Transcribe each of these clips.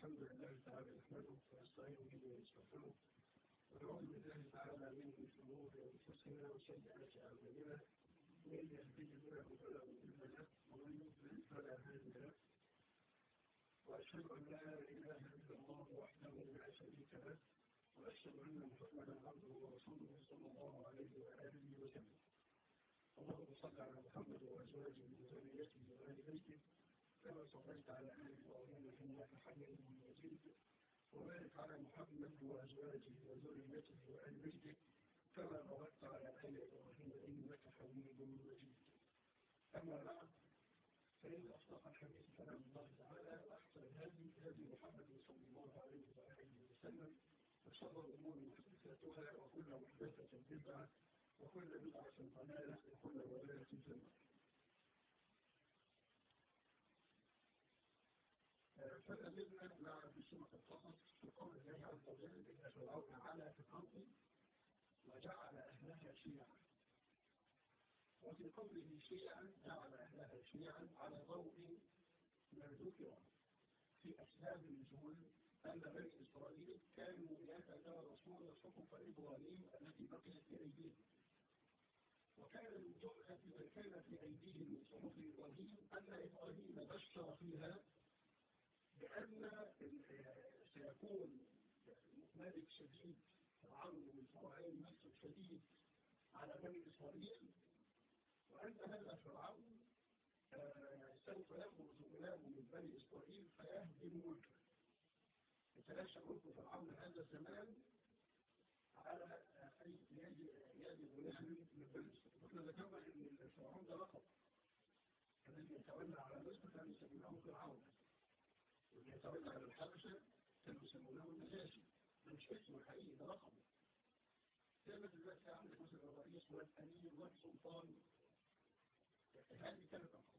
الحمد لله تعالى نحمده ونستعين به ونستغفره ونعوذ بالله تعالى من شرور انفسنا وسيئات اعمالنا من يهده الله فلا مضل له ومن يضلل فلا هادي له واشهد ان لا اله الا الله وحده لا شريك له واشهد ان محمدا عبده ورسوله صلى الله عليه واله وسلم اللهم صل على محمد وازواجه وذريته وال بيته كما صليت على ال ابراهيم انك حميد مجيد وبارك على محمد وازواجه وذريته وال بيته كما باركت على ال ابراهيم انك حميد مجيد اما بعد فان اصدق الحديث كلام الله تعالى واحسن الهدي هدي محمد صلى الله عليه واله وسلم وشر الامور محدثاتها وكل محدثه بدعه وكل بدعه ضلاله وكل ضلاله في النار فنزلنا مع في سورة القصص في قول الله عز وجل إن فرعون علا في الأرض وجعل أهلها شيعا وفي قوله شيعا جعل أهلها شيعا على ضوء ما ذكر في أسباب النزول أن بني إسرائيل كانوا يتدارسون صحف إبراهيم التي بقيت في أيديهم وكان من جملة ما كان في أيديهم من صحف إبراهيم أن إبراهيم بشر فيها بأن سيكون ملك شديد فرعون من فرعين ملك شديد على بني إسرائيل وأن هذا فرعون سوف يخرج غلام من بني إسرائيل فيهدم ملكه يتلاشى ملك فرعون هذا الزمان على يد يد غلام من بني إسرائيل وإحنا ذكرنا أن فرعون ده لقب الذي يتولى على مصر كان يسمونه فرعون واللي يتولى على الحبشة كانوا يسمونه النجاشي ده مش اسمه الحقيقي ده رقمه زي ما دلوقتي عندك مثلا الرئيس والأمير والسلطان هذه كانت أرقام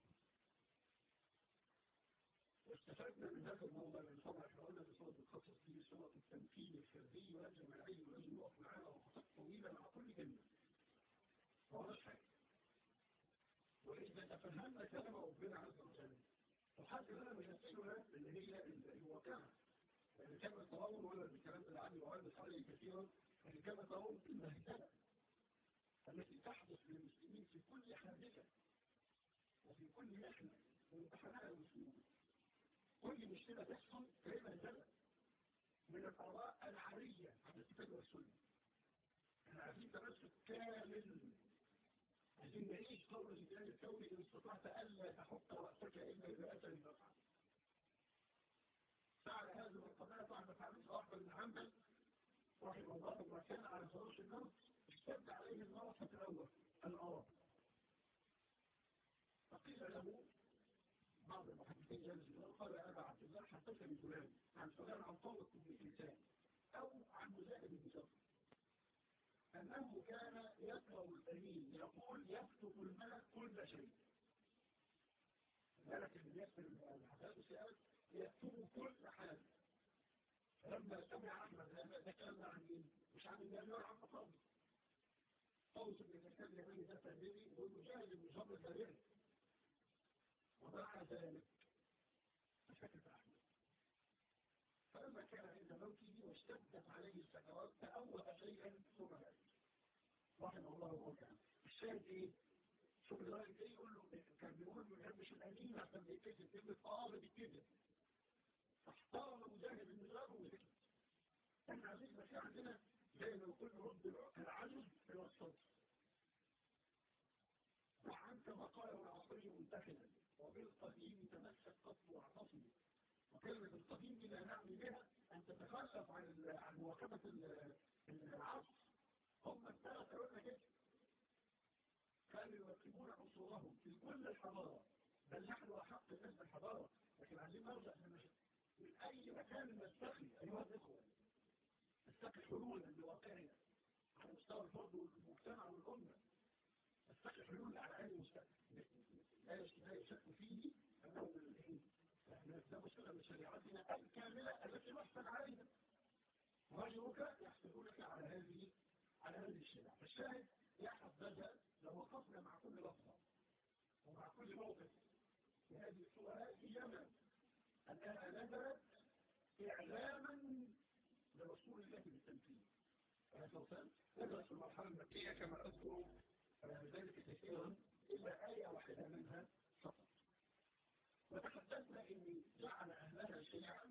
واستفدنا من هذا الموضوع من طبعا احنا قلنا في صورة القصص دي صورة التمكين الفردي والجماعي ولازم نقف معانا وقفات طويلة مع كل كلمة ما هوش حاجة وإذا تفهمنا كلام ربنا عز وجل وحتى لنا نمثلها اللي هي الواقعة يعني كما ترون ولا بالكلام العادي وعلى عليه كثيرا يعني كما ترون المهزلة التي تحدث للمسلمين في كل حادثة وفي كل محنة وامتحانات المسلمين كل مشكلة تحصل فهي مهزلة من الآراء العارية عن الكتاب والسنة احنا عايزين تمسك كامل عايزين نعيش قول الجلال الكوني إن استطعت ألا تحط رأسك إلا إذا أتى المفعل فعل هذه القضايا بعد تعريف أحمد بن حنبل رحمه الله لما كان على فراش الموت اشتد عليه المرض فتلوث الأرض فقيل له بعض المحدثين جالس قال أبا عبد الله حدثني فلان عن فلان عن طارق بن كيسان أو عن مزاحم بن جبر أنه كان يقرأ الأمين يقول يكتب الملك كل شيء الملك اللي يكتب الحدث يكتب كل حاجة فلما سمع أحمد هذا ده كلام عن مين؟ مش عن النبي ولا عن مصابي قوس بن كتاب اليمين ده تهديني والمجاهد المصاب البريء ومع ذلك فسكت أحمد فلما كان عند موته واشتدت عليه السكرات تأوه شيئا ثم مات رحمه الله وقال الشاهد ايه شوف الراجل ايه يقول له كان بيقول له مش الامين عشان بيتكتب كلمه اه بيتكتب فاحترم مجاهد النظام وسكت احنا عايزين بس عندنا زي ما نقول رد العجز الى الصدر وعنك ما قاله العصري منتخبا وبالقديم تمسك قتل واعتصم وكلمة القديم دي لا نعني بها أن تتخلف عن عن مواكبة العصر هم الثلاثة قلنا كده كانوا يرتبون عصورهم في كل الحضارة بل نحن أحق الناس بالحضارة لكن عايزين نرجع من أي مكان نستخي أيها الإخوة نستخي حلولا لواقعنا على مستوى الفرد والمجتمع والأمة نستخي حلول على أي مستوى لا يشك فيه أنه من الحين ده مشكلة من شريعتنا الكاملة التي نحصل عليها رجلك يحسبونك على هذه على هذه الشريعة فالشاهد يحفظ هذا لو وقفنا مع كل لحظة ومع كل موقف في هذه الصورة في يمن الآن نزلت إعلاما لرسول الله بالتنفيذ ندرس المرحلة المكية كما أذكر ذلك كثيرا إلا آية واحدة منها فقط وتحدثنا إن جعل أهلها شيعا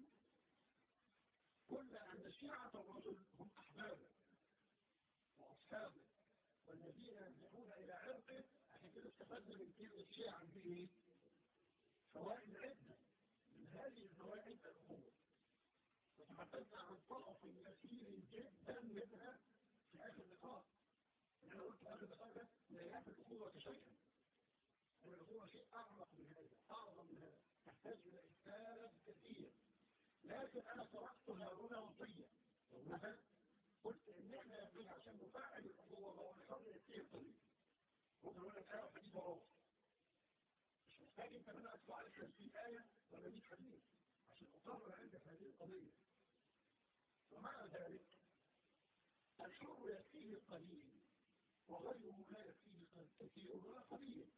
قلنا أن شيعة الرجل هم أحبابه وأصحابه والذين يرجعون إلى عرقه عشان كده استفدنا من كلمة شيعا به فوائد عدة من هذه الفوائد الأخوة وتحدثنا عن طرف كثير جدا منها في آخر اللقاء أنا قلت آخر اللقاء لا يعرف الأخوة شيئا الأخوة شيء أعمق من هذا أعظم من هذا تحتاج إلى إستاذ كثير لكن أنا تركتها هنا وصية مثلا قلت إن إحنا يبقى عشان نفعل الأخوة ونحرر كثير طريق ممكن أقول لك آية حديث وراه مش محتاج أنت من أدفع على 50 آية ولا 100 حديث عشان أقرر عندك هذه القضية ومع ذلك الحر يكفيه القليل وغيره لا يكفيه كثير ولا قليل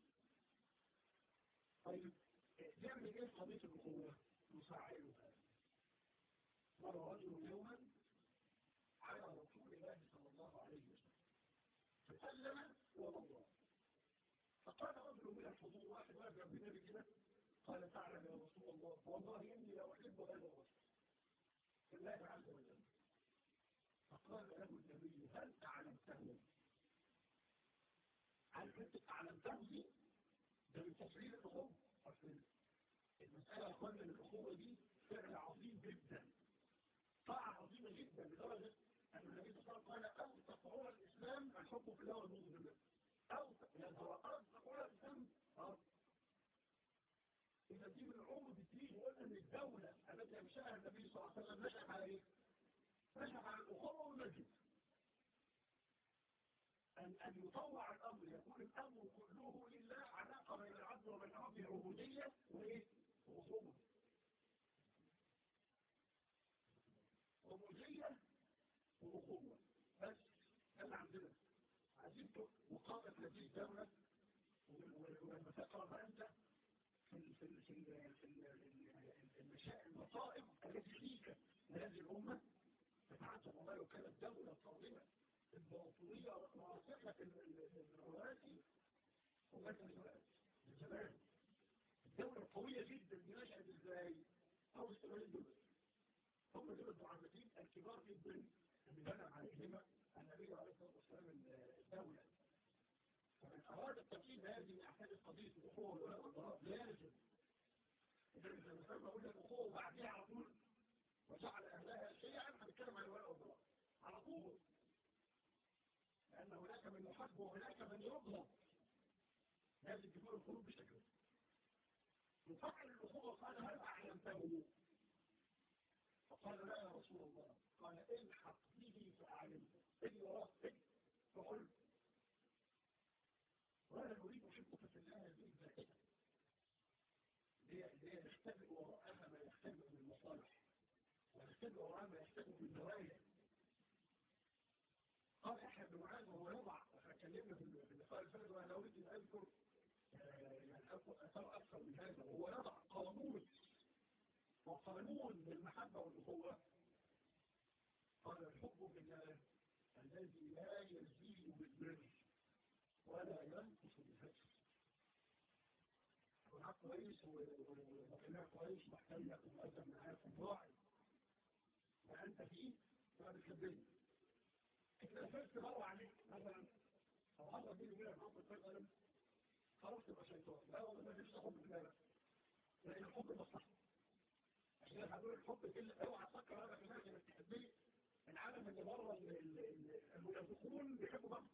طيب نعمل ايه في قضيه الاخوه نساعدها مر رجل يوما على رسول الله صلى الله عليه وسلم فسلم وضوى فقال رجل من الحضور واحد واحد جنب النبي كده قال تعلم يا رسول الله والله اني لا احب هذا الرجل في الله عز وجل فقال له النبي هل أعلمته هل كنت أعلمته دي ده من تفعيل الأخوة المسألة قلنا الأخوة دي فعل عظيم جدا طاعة عظيمة جدا لدرجة أن النبي صلى الله عليه وسلم قال أوثق عرى الإسلام الحب في الله والبغض بالله أوثق يعني هو أوثق عرى الإسلام أه إذا دي من عروض الدين وقلنا أن الدولة التي أنشأها النبي صلى الله عليه وسلم نشأ على إيه؟ نشأ على الأخوة والمسجد أن أن يطوع الأمر يكون الأمر كله لله علاقة بين العبد وبين ربه عبودية وإيه؟ وأخوة عبودية وأخوة بس ده عندنا عايزين مقابل هذه الدولة ولما تقرأ أنت في في في في المشاعر المصائب التي فيك لهذه الأمة تتعجب والله لو كانت دولة صارمة الباطنية راسخة الرواسي ومثل الوقت من زمان الدولة قوية جدا نشأت ازاي؟ أول سؤالين دول هم دول المعاملين الكبار جدا اللي بنى عليهما النبي عليه الصلاة والسلام الدولة فمن أراد التمثيل هذه من أحكام قضية الأخوة والولاء والبراء لازم إذا إذا مثلا بقول لك أخوة وبعديها على طول وجعل أهلها شيئا هنتكلم عن الولاء والبراء على طول لأن هناك من يحب وهناك من يبغض لازم تكون القلوب بشكل يفعل الأخوة قال هل أعلمته فقال لا يا رسول الله قال الحق به فأعلمه إني وراه فقل وأنا أريد حبك في الله به ذاتها ليختبئ وراءها ما يختبئ من المصالح ويختبئ وراءها ما يختبئ من النوايا قال أحد معاذ وهو يضع فكلمنا في اللقاء الفرد وأنا أريد أن أذكر يعني أثر أكثر من هذا وهو يضع قاموس وقانون للمحبة والأخوة قال الحب بالله الذي لا يزيد بالبر ولا ينقص بالهجر معاك كويس ومكانها كويس محتاج لك ومؤدب معاك وراعي وأنت فيه ما بتحبني اتلفت مرة عليك مثلا أو حصل بيني وبينك موقف مثلا خلاص تبقى شيطان لا والله ما فيش حب بالله لأن الحب مصلحة عشان هدول الحب كله اوعى تفكر انا في الناس انك تحبني العالم اللي بره المنافقون بيحبوا بعض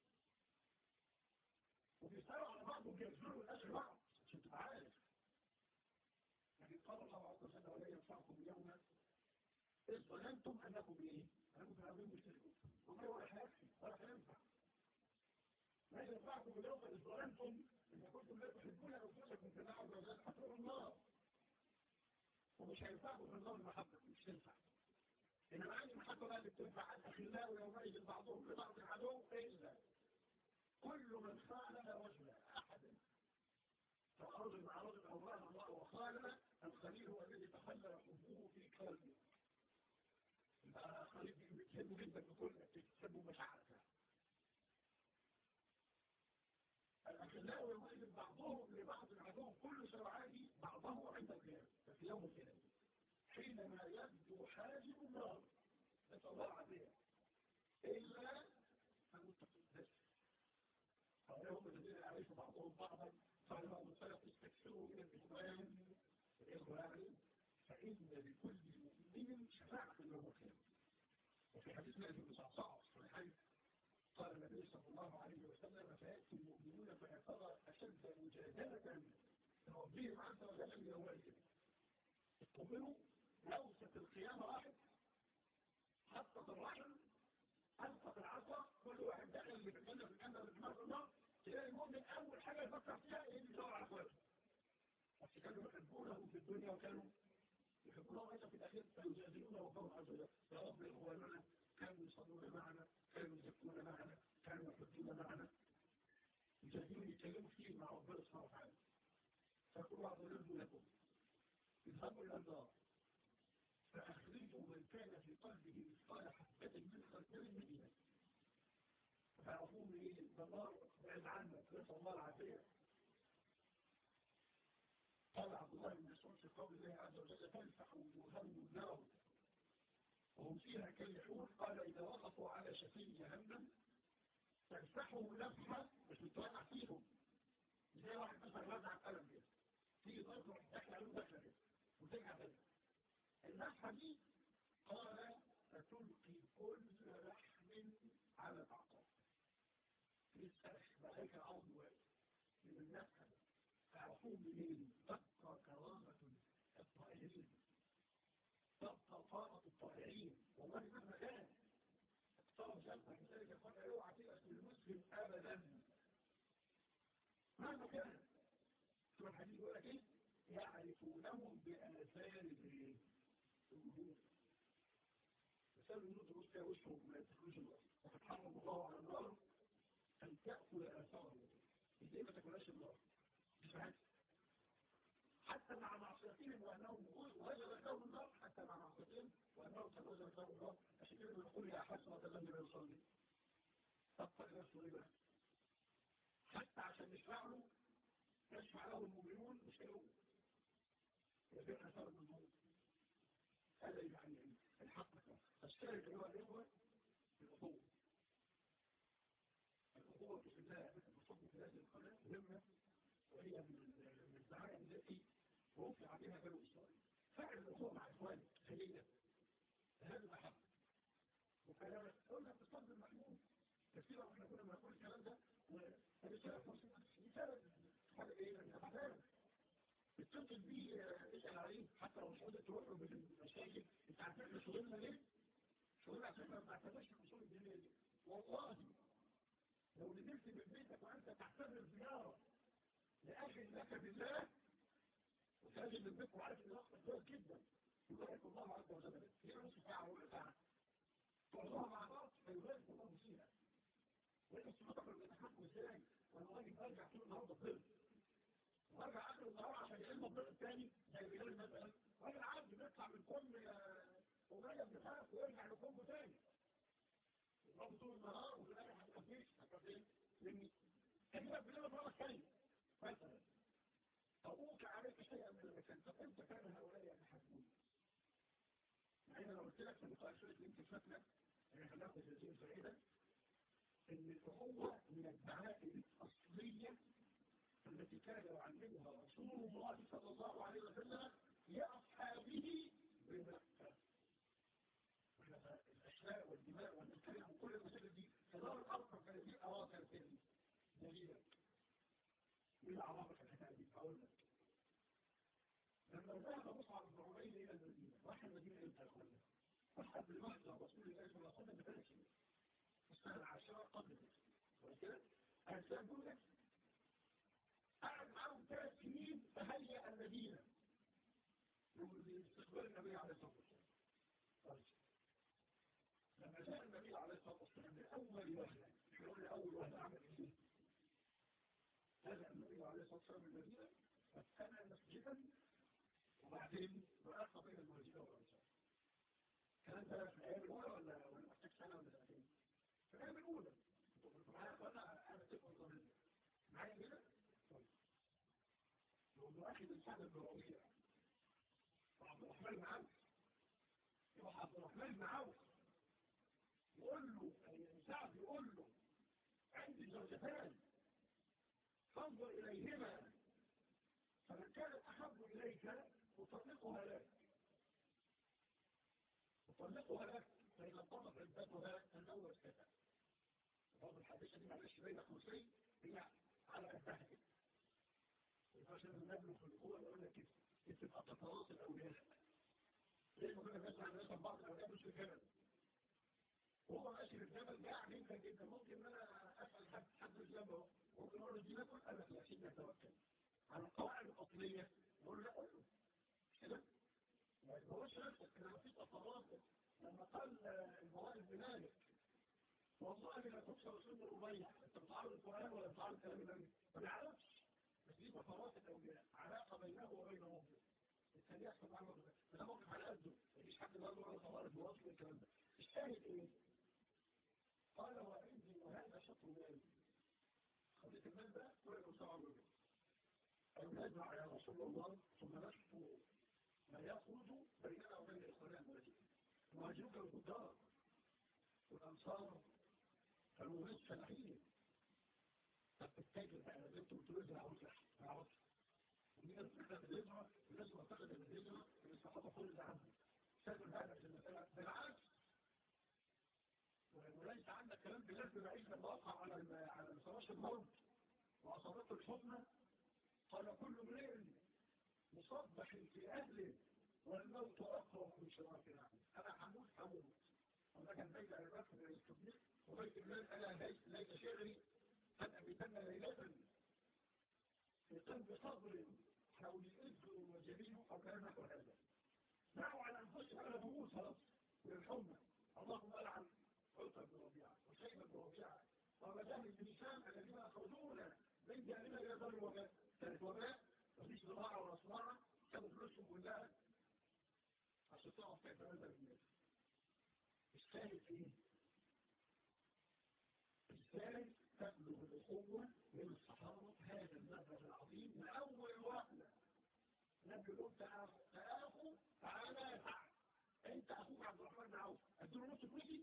وبيسألوا على بعض وبيبذلوا الناس لبعض عشان تبقى عارف يعني قال الله عز وجل ولا ينفعكم اليوم إذ ظننتم أنكم إيه؟ أنكم تعلمون مشتركون وما ولا هيكفي ولا هينفع لا ينفعكم اليوم إذ ظننتم إن كنتم لا تحبون أنفسكم في الله عز وجل حتى النار ومش هينفعكم في النار المحبة مش تنفع إنما عندي المحبة بقى اللي بتنفع الأخلاء ويومئذ بعضهم لبعض العدو إلا كل من خالف رجلا أحدا فأرجل مع رجل أو رأى الله وخالف الخليل هو الذي تخلى حبه في قلبه جدا بكل تكسبوا مشاعرك الأخلاء يومئذ بعضهم لبعض عدوهم كل سرعان بعضه عند القيامة ففي يوم القيامة حينما يبدو حاجب النار نسأل الله العافية إلا المتقين بس فهم الذين يعرفوا بعضهم بعضا فلما منطلق استكثروا من الإخوان الإخوان فإن لكل مؤمن شفاعة في يوم القيامة وفي حديث نبي بن صعصع الصحيحين قال النبي صلى الله عليه وسلم فيأتي المؤمنون فيترى أشد مجادلة ربهم عز وجل يومئذ اطمنوا لوسة القيامة واحد حطت الرحم ألقت العصا كل واحد دخل اللي في الجنة في الجنة في النار في النار تلاقي المؤمن أول حاجة يفكر فيها إيه اللي يدور على أخواته بس كانوا يحبونه في الدنيا وكانوا يحبونه أيضا في الأخير فيجادلونه وقوم عز وجل يا رب إخواننا كانوا يصلون معنا كانوا يزكون معنا كانوا يحبون معنا يجادلون يتكلموا كتير مع ربنا سبحانه وتعالى فيقول بعض يقول لكم اذهبوا إلى النار فأخرجوا من كان في قلبه مثقال حبة من خردل المدينة فيعرفون ايه النار بعد عنك نسأل الله العافية قال عبد الله بن مسعود في قول الله عز وجل تلفح وجوههم النار وهم فيها كاليحون قال إذا وقفوا على شفير جهنم تلفحهم لفحة مش بتوقع فيهم زي واحد مثلا وزع القلم كده تيجي تروح داخل عليهم داخله كده وترجع تاني اللفحة دي قال فتلقي كل لحم على الأعقاب يسألك بلاك العوض واحد من اللفحة تعرفون منين تبقى كرامة الطائرين تبقى طاقة الطائرين والله مهما كان اقترب جنبك لذلك يقول اوعى تيأس المسلم أبدا مهما كان شوف الحديث يقول لك ايه يعرفونهم بآثار الوجود مثال الوجود روس فيها وشهم ما يدخلوش الوقت وقد حرم الله على النار أن تأكل آثار الوجود ازاي ما تاكلهاش النار مش فاهم حتى مع معصيتهم وأنهم وجد لهم النار حتى مع معصيتهم وأنهم قد وجد لهم النار عشان كده بنقول يا حسرة الذي لا يصلي تبقى نفسه ايه بقى حتى عشان نشفع له يشفع له المؤمنون مش هو يبين أثار النمو هذا يعني الحق الشارك هو الإخوة الأخوة الأخوة في الله الأخوة في هذه القناة مهمة وهي من الدعائم التي رفع بها بنو إسرائيل فعل الأخوة مع إخوانك خليلا هذا أحق وكلامك قلنا تصدر المحمود كثيرا واحنا كنا بنقول الكلام ده ورسالة فرصة رسالة حاجة ايه انت بعدين اتصل بيه اسأل عليه حتى لو مش قادر تروح له بالمشاكل انت عارفين احنا شغلنا ليه؟ شغلنا عشان ما بنعتبرش في اصول الدنيا دي والله لو نزلت من بيتك وانت تعتبر زيارة لأخي لك بالله وتنزل من بيتك وعارف ان وقتك كويس جدا يبارك الله عز وجل في نص ساعة ولا ساعة تقعدوها مع بعض فيبارك الله فيها وانت الصحابة اللي بيتحكموا ازاي وانا راجل ارجع طول النهارده الظل وارجع اخر النهار عشان يلم الظل الثاني زي بلال مثلا راجل عبد بيطلع من كم وجايه بخاف ويرجع لكم تاني يضرب طول النهار وفي الاخر هتكفيش هتكفيش مني كده بلال مرة ثانية مثلا أبوك عليك شيئا من المكان طب امتى كان هؤلاء يتحكمون؟ مع ان انا قلت لك في اللقاء الشريك يمكن فاتنا انا خلقت جزئين سعيدا ان الأخوة من الدعائم الأصلية التي كان يعلمها رسول الله صلى الله عليه وسلم لأصحابه بمكة الأشلاء والدماء والكلام وكل المسائل دي فدار الأرض كانت دي أواصر تاني دليلك من أعرفك الحكاية دي أقول لك لما ذهب مصعب بن عمير إلى المدينة راح المدينة إمتى يا أخوانا؟ راح قبل محضر رسول الله صلى الله عليه وسلم بثلاث سنين السنة العاشرة قبل كده الإنسان يقول لك قعد معاهم ثلاث سنين تهيأ المدينة لاستقبال النبي عليه الصلاة والسلام لما جاء النبي عليه الصلاة والسلام لأول وهلة يقول أول وهلة عمل إيه؟ هذا النبي عليه الصلاة والسلام المدينة فابتنى مسجدا وبعدين وقف بين المهاجرين والأنصار الكلام ده في الأيام الأولى ولا ولا محتاج سنة ولا سنتين فكان الأولى معايا ولا أنا تبقى ضمن معايا كده؟ طيب يقول له أخي من سعد بن ربيع وعبد الرحمن بن عوف يروح عبد الرحمن بن عوف يقول له سعد يقول له عندي زوجتان فانظر إليهما فمن كانت أحب إليك أطلقها لك أطلقها لك فإذا انطبق عدتها الأول كذا برضه الحادثة دي معلش بين قوسين هي على قدها كده عشان النبي في الأول يقول لك كده تبقى تتواصل الأولياء ليه ما كنا بنسمع الناس عن بعض الأولياء مش في الجبل وهو ماشي في الجبل جاع جدا جدا ممكن ان انا اسال حد حد جنبه ممكن اقول له دي ناكل قال لك لا سيدنا توكل على القواعد الاصليه نقول له لا قول له مش كده؟ ما يقولش نفسك انا ما فيش تواصل لما قال الموالد بن مالك والله لا تكسر سن الأبيع انت بتعرض القرآن ولا بتعرض كلام النبي ما بيعرفش بس دي تفاوات الأولياء علاقة بينه وبين مؤمن الثاني يحصل معه كده ده موقف على قده مفيش حد برضه على خوارج وواصل الكلام ده الشاهد ايه؟ قال وعندي وهذا شطر مالي خليت المال ده كل يوم سبعة رجل أو نزع يا رسول الله ثم نشفوا ما يخرج بيننا وبين إخواننا المسجد مهاجرون الكتار والأنصار كانوا ناس فلاحين طب التاجر بقى لازم تقول له عاوز لحم ما عاوزش والناس بتاخد الهجرة الناس معتقدة ان الهجرة ان الصحابة كل اللي عنده سافر هذا في المسألة بالعكس وليس عندك كلام بلاد بعيد لما وقع على على فراش الموت وأصابته الحكمة قال كل امرئ مصبح في أهله والموت أقرب من شراك العمل أنا هموت هموت أما كان بيت على الرفض من التبليغ وبيت المال أنا ليس ليس شعري أن أبيتن ليلة في قلب صبر حول الإذن وجبينه أو كلام نحو هذا دعوا على أنفسهم على بموت خلاص من الحمى اللهم ألعن عطر بن ربيعة وشيبة بن ربيعة ومجال بن هشام الذين أخرجونا من جانبنا إلى دار الوباء كانت وباء مفيش زراعة ولا صناعة كانوا فلوسهم كلها عشان تعرف كيف نزل الناس الثالث ايه؟ الثالث تبلغ الأخوة من الصحابة هذا المبلغ العظيم من أول وهلة النبي يقول تأخو تعالى تعال أنت أخوك عبد الرحمن بن عوف أديله نص فلوسي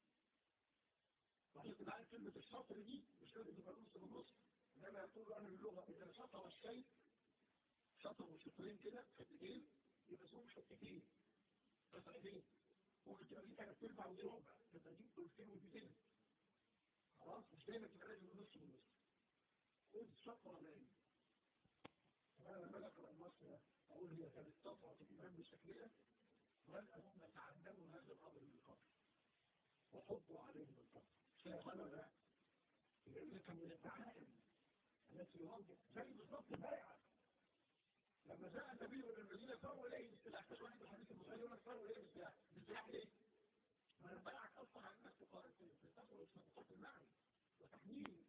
وحيث معاك كلمة الشطر دي مش لازم تبقى نص بالنص إنما يقول أنا باللغة إذا شطر الشيء شطر وشطرين كده فتتين يبقى اسمهم شطتين بس عيدين ممكن تبقى دي كانت تربع ودي ربع تبقى دي دولتين ودي خلاص مش دايما تبقى لازم نص بالنص خد شطرة باين فأنا لما أقرأ النص ده أقول هي كانت تطرة الإمام بالشكلية وهل هم تعلموا هذا الأمر من القبر وحطوا عليهم القبر شيخنا ده لأن من التعالم التي يوضح زي بالضبط البيعة لما جاء النبي من المدينة فروا إليه بالسلاح مش واحد الحديث المصري يقول لك فروا إليه بالسلاح بالسلاح ليه؟ ما البيعة أصبح على الناس تقارن في تخرج صفقات المعنى وتحميل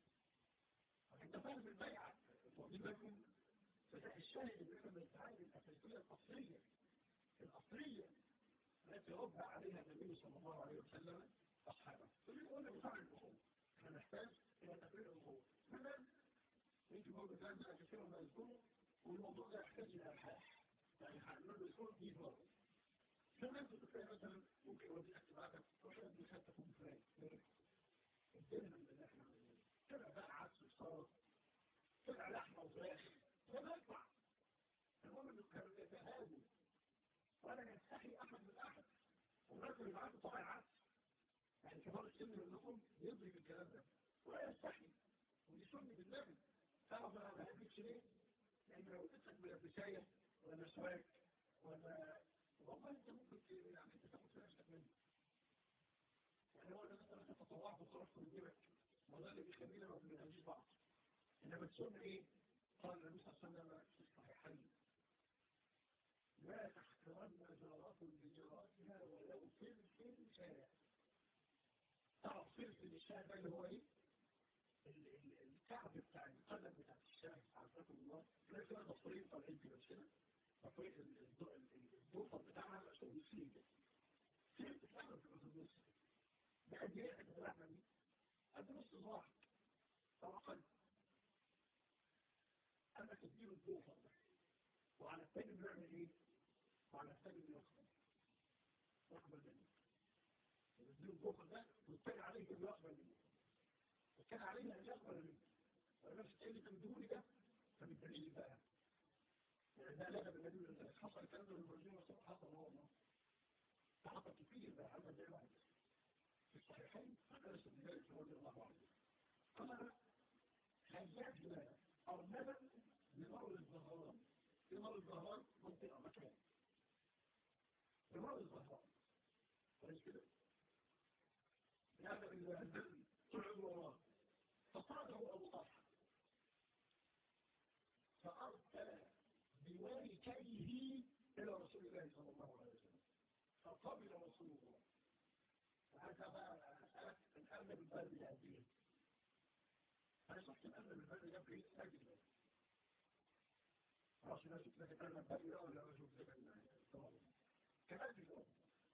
انت فاهم البيعة واخدين بالكم فتح الشاهد اللي احنا بنتعامل الأساسية الأصلية الأصلية التي ربى عليها النبي صلى الله عليه وسلم أصحابه فليه قلنا بتاع الأخوة احنا نحتاج إلى تفريق الأخوة مثلا يمكن برضه كلام بقى كثيرا ما يذكره والموضوع ده يحتاج إلى أبحاث يعني هنقول يكون دي برضه كمان تتخيل مثلا ممكن يودي اكتباعك وشاهد بيخطف مفرد الدنيا اللي احنا طلع بقى عدس وصار طلع لحمة وفراخ وما يطلع المهم انه كان يتهاوي ولا يستحي احد من احد والرجل اللي معاه طبعا عدس يعني كبار السن منكم يدرك الكلام ده ولا يستحي ودي سنة بالنبي تعرف انا ما بحبش ليه؟ لان لو اديتك بلبساية ولا سواك ولا والله انت ممكن يعني انت تاخد في نفسك منه يعني هو ده مثلا تتطوعت وخرجت من جيبك وده اللي بيخلينا ما بنهاجيش بعض انما السنة ايه؟ قال النبي صلى الله عليه وسلم في الصحيحين لا تحترمن جارة بجارتها ولو فلفل شارع تعرف فلفل الشارع ده اللي هو ايه؟ الكعب بتاع القدم بتاع الشارع عزكم الله تلاقي فيها ضفرين طالعين كده مش كده؟ ضفرين الضفر بتاعها عشان يسيب فلفل فعلا في النص قد ايه حته اللحمه دي؟ قد نص صباع او اقل اما تديله الدوفر ده وعلى الثاني بنعمل ايه؟ وعلى الثاني بنقبل يقبل منه تديله الدوفر ده والثاني عليه انه يقبل منه وكان عليه ان يقبل منه ونفس اللي تمدهولي ده فبالدليل بقى يعني ده لغة بالنبي حصل الكلام ده للمرجين وصف حصل هو الله فحصل كتير بقى عمل زي واحد في الصحيحين أنس بن مالك رضي الله عنه قال حجاجنا أرنبا لمر الزهران في مر الزهران منطقة مكان لمر الزهران كويس كده هذا اللي طلع وراه فصاده أبو طلحة فأرسل بوركيه إلى رسول الله صلى الله عليه وسلم فقبل رسول الله وهذا بقى مسألة الأمن بالبلد الأبدية أنا شفت الأمن بالبلد الأبدية أجل خلاص أنا شفت لك الأمن بالبلد ولا أنا شفت لك كمان في الأمن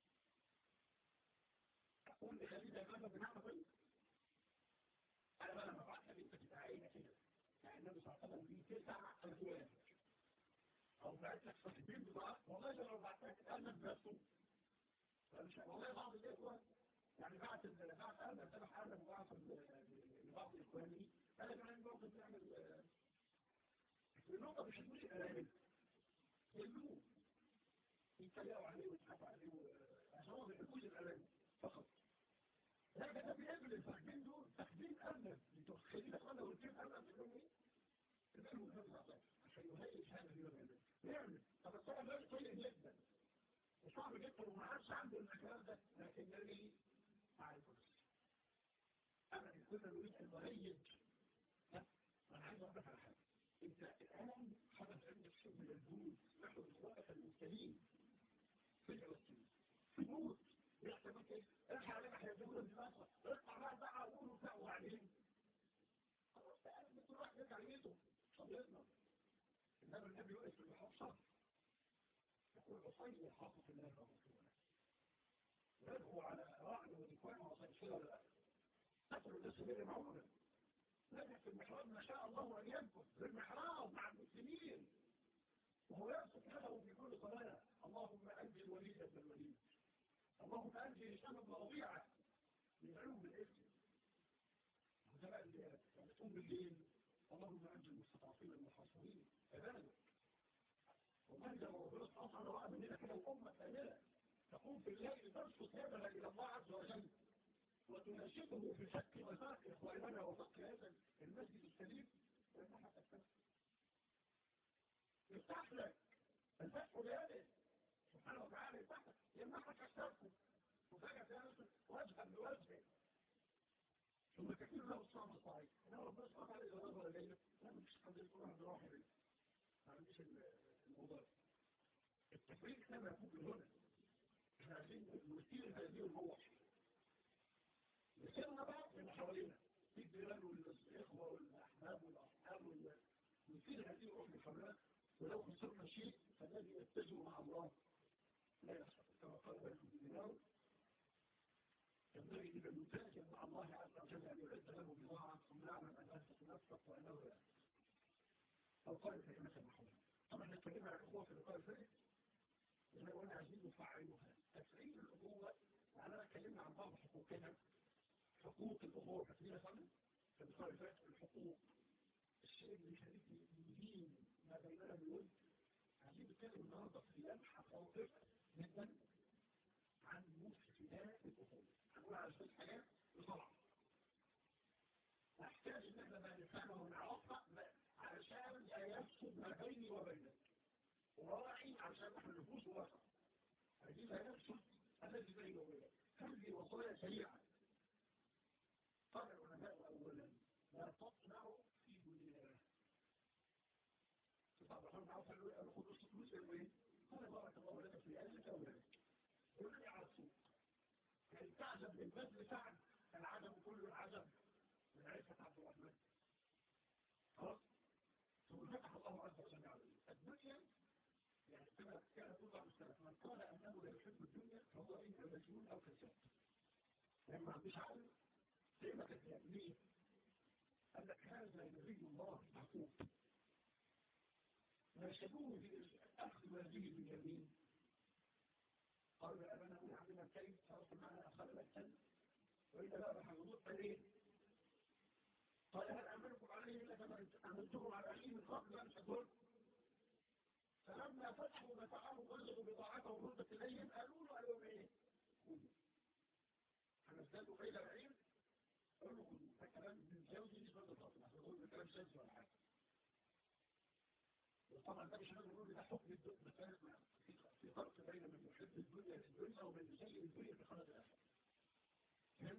أقول لخليل الأمن بنعمة طيب أنا بقى لما بعت لك أنت تبقى عينة كده يعني النبي صلى الله عليه وسلم ليه تسع أزواج أو بعت لك صاحبين بضاعة والله لو بعت لك الأمن بنفسه والله بعض الإخوة يعني بعت بعت أمن تبع أمن وبعت لبعض إخواني أنا كمان برضه بنعمل النقطة مش هتقولش الألامل يلوه يتريقوا عليه ويضحكوا عليه عشان هو ما بيحبوش الألامل فقط لكن ده بيقابل الفخدين دول فخدين أمن لتخلي الأخوان لو الكيف أمن في اليوم إيه؟ الفيلم مهم عشان يهيئ هذا اليوم يعمل طب الصلاة ده سيء جدا وصعب جدا وما عادش عنده الكلام ده لكن ده ليه؟ مع الفرس أما إن كنا نريد أن نهيج أنا عايز أقول لك على حاجة أنت الآن حدث عندك شيء من الجهود نحن إخوانك المبتلين في فلسطين في موت يحصل لك إيه؟ ارجع علينا احنا جمهور الدراسة اطلع بقى بقى وقول وبتاع وبعدين خلاص بقى كل واحد يرجع لبيته صلينا إنما النبي يقف في المحافظة يقول أصلي حافظ الله ورسوله يدعو على رأي وإخوانه وصيصله لا قتلوا الناس غير معونة نجح في المحراب ما شاء الله أن ينفذ في المحراب مع المسلمين وهو يقصد هذا في كل صلاة اللهم أنجي الوليد بن الوليد اللهم أنجي هشام بن ربيعة من علوم الاسم وده بقى اللي تقوم بالليل اللهم أنجي المستضعفين المحاصرين كذلك ومن لو ربنا سبحانه رأى مننا كده الأمة كاملة تقوم في الليل تبسط يدها إلى الله عز وجل وتناشده في فك وفاق إخواننا وفك هذا المسجد السليم وإنها تفتح يفتح لك الفتح بيده سبحانه وتعالى يفتح لك يمنحك أشتركه وفجأة تنسل وجها بوجهه ثم كثير له الصعب الصحيح إنه ربنا سبحانه وتعالى إذا نظر إلينا لا مش حد يقول واحد راح إليه ما عنديش الموضوع التفريق كما يكون هنا احنا عايزين نثير هذه الروح نثيرنا بقى من حوالينا في الجيران والاخوه والاحباب والاصحاب نثير هذه الروح من حوالينا ولو خسرنا شيء فالذي يتجه مع الله لا يخسر كما قال ذلك الدينار ينبغي لمن يتاجر مع الله عز وجل ان يعد له بضاعه ثم يعلم انها ستنفق وانه لا او قال في مثل محمد طبعا نتكلم عن الاخوه في اللقاء الفائت احنا قلنا عايزين نفعلها تفعيل الاخوه معناها اتكلمنا عن بعض حقوقنا حقوق الاخوه فاكرين فعلا في اللقاء الفائت الحقوق الشيء اللي يخليك يدين ما بيننا بالود عايزين نتكلم النهارده في لمحه خاطفه جدا عن مفسدات الاخوه هنقول على شويه حاجات بسرعه نحتاج ان احنا ما نفهمها ونعرفها علشان لا يفسد ما بيني وبينك وراعي عشان نحن نفوس وسط عايزين لا يفسد الذي بيني وبينك هذه وصايا سريعه قال العلماء اولا لا تطمعوا في دنياه تطبع حرم عوفا الخذ الفلوس الوين قال بارك الله لك في اهلك اولادك يقول لي على السوق يعني تعجب من بذل سعد العجب كل العجب من عيسى عبد الرحمن خلاص ثم فتح الله عز وجل عليه الدنيا يعني كما كان توضع السلف من قال انه لا يحب الدنيا فهو اما مجنون او كذاب لما ما عندوش عقل زي ما كانت ليه قال لك هذا نبي الله يعقوب نشبوه بأخذ هذه باليمين قالوا يا أبانا من عملنا الكيف صارت معنا أخذ الأكل وإذا لا رح نضط إليه قال هل أمركم عليه إلا كما أمرتكم على أخيه من قبل أن تكون فلما فتحوا متاعهم وجدوا بضاعتهم ردت إليهم قالوا له قالوا إيه؟ خذوا هنزلوا إلى العين قالوا خذوا ده كلام من جوزي مش برضه خاطر عشان أقول ده كلام شاذ ولا حاجة وطبعا ده مش هنقول نقول ده حكم الدنيا في فرق بين من يحب الدنيا للدنيا ومن يسيء الدنيا في خلق الآخر فهمت؟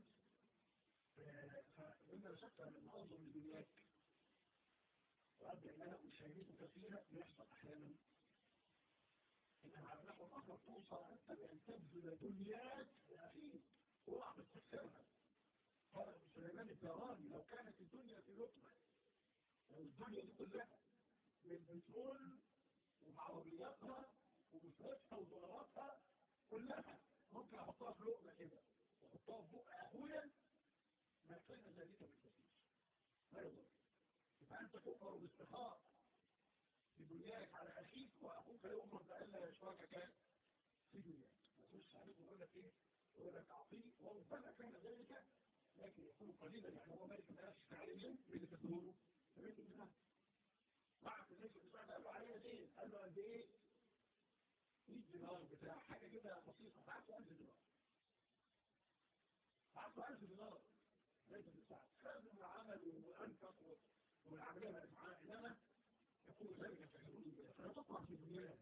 فإن شك من أنظر لدنياك وأبدأ أن أنا أشاهدك فيها بيحصل أحيانا إنها على النحو الآخر توصل أنت بأن تبذل دنياك لأخيك وقع بتكسرها قال ابن سليمان الدراني لو كانت الدنيا في لقمة لو الدنيا دي كلها من بترول وعربياتها ومفرشها ودولاراتها كلها ممكن احطها في لقمة كده واحطها في بق اخويا ما كان ذلك بالكثير لا يضر يبقى انت تؤمر باستخار بدنياك على اخيك واخوك يؤمر بألا يشركك في دنياك ما تخش عليك ويقول لك ايه يقول لك اعطيه وربما كان ذلك لكن يكون قليلا يعني هو مالك ما يعرفش تعليم اللي تدوره فبيت منها بعد الناس اللي قال له عليها دين قال له قد ايه 100 دينار بتاع حاجه كده بسيطه بعته 1000 دينار بعته 1000 دينار ليس بالساعه خدم وعمل وانفق والعمليه بقت معاه انما يقول ذلك فيقول فلا تطلع في الدنيا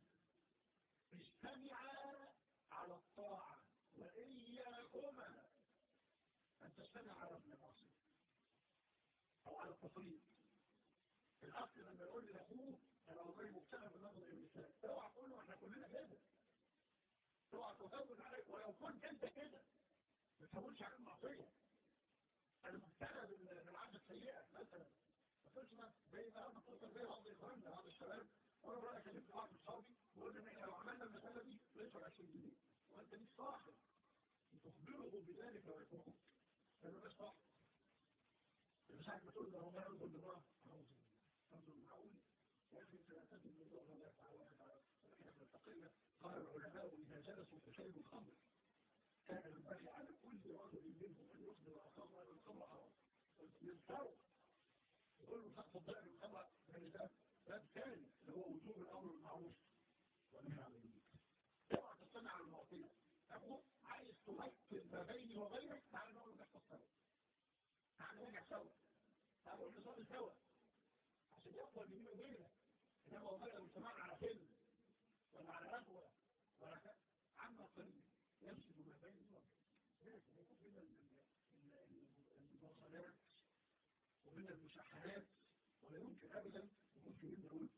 اجتمعا على الطاعه واياكما ان تجتمع على المعاصي او على التفريط الأصل لما يقول لأخوه أنا والله مبتلى بالنظر الإنسان اوعى تقول له احنا كلنا كده اوعى تزود عليك ولو كنت أنت كده ما تقولش عليك معصية أنا مبتلى بالعادة السيئة مثلا ما تقولش ما زي ما أنا بتصل زي بعض إخواننا بعض الشباب وأنا بقى كلمت واحد من صحابي وقلنا إن إحنا لو عملنا المسألة دي ليس 20 جنيه وأنت مش صاحب تخبره بذلك ويكون أنا مش صاحب مش عارف تقول له ما يرضى بالله أنظر معقول لكن سنعتد من الله الله تعالى ونحن نستقل قال العلماء إذا جلسوا في شيء الخمر كان ينبغي على كل رجل منهم أن يخبر أخاه أن الخمر حرام يذكروا يقول له تفضل الخمر يعني ده باب ثاني اللي هو وجوب الأمر المعروف والنهي عن المنكر اوعى تستمع على المعطية أخوك عايز تمثل ما بيني وبينك تعال نقول لك تصور تعال نرجع سوا تعال نقول نصلي سوا عشان يقوى بيني وبينك انما والله لو اجتمعنا على فيلم ولا على رغوه ولا عما قليل يفسد ما بيني وبينك يكون بين المواصلات وبين المشاحنات ولا يمكن ابدا يكون في بين ود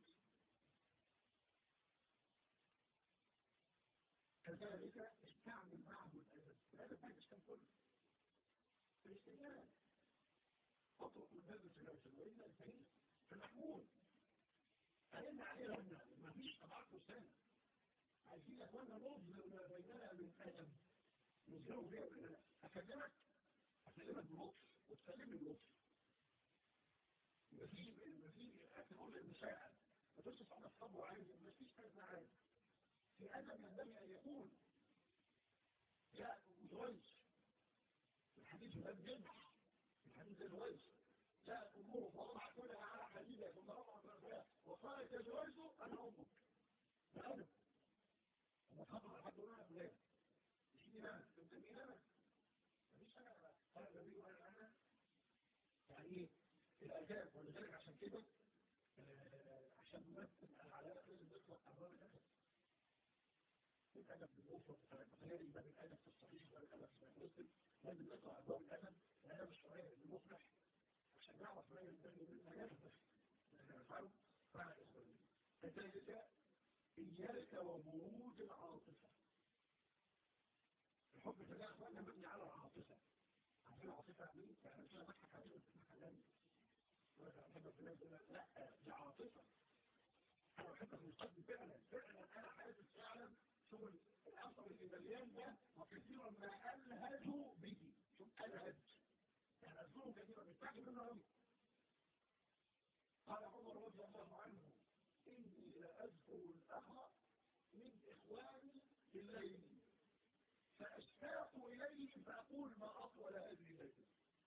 كذلك استعمل معه الادب الادب ما يشتم كله الاستئناس اطرق من باب الثلاثه والا الفريق في المحمول قالنا عليه ربنا ما فيش تبعكم سنة عايزين أخوانا نظهر ما بيننا من أدب نظهره فيها بيننا أكلمك أكلمك بلطف وتكلمني بلطف يبقى في يبقى في أقول المساعد ما تصف على الصبر عايز ما فيش حاجة عايز في أدب ينبغي أن يكون جاء متويس الحديث ده جدا الحديث ده كويس جاءت أمه فوضع كلها على حديدة ثم رفعت رأسها وقالت تزوجت أنا أمك بأدب وما خطر لحد هنا أولاد مش دي أنا كنت مين أنا مفيش أنا قال النبي وأنا أنا يعني إيه الأداب ولذلك عشان كده عشان نمثل العلاقة لازم نطلق أبواب الأدب الأدب بالأسرة تخيل يبقى الأدب في الصحيح ولا الأدب في المسلم لازم نطلع أبواب الأدب الأدب الشرعي المفرح عشان نعرف ما ينبغي مما يحدث نفعله فعلا إخواني كذلك إياك وبروج العاطفة الحب في الله أخوانا مبني على العاطفة عارفين العاطفة مين؟ يعني مش أنا بضحك عليك وتضحك عليا ولا أحب في الناس لا دي عاطفة أنا بحبك من قلبي فعلا فعلا أنا حاسس فعلا شغل الأثر اللي مليان ده وكثيرا ما ألهج به شوف أنا هج يعني أذكرهم كثيرا بيتعجب منه أوي قال عمر رضي الله عنه إني لأذكر الأخ من إخواني في الليل فأشتاق إليه فأقول ما أطول هذه الليلة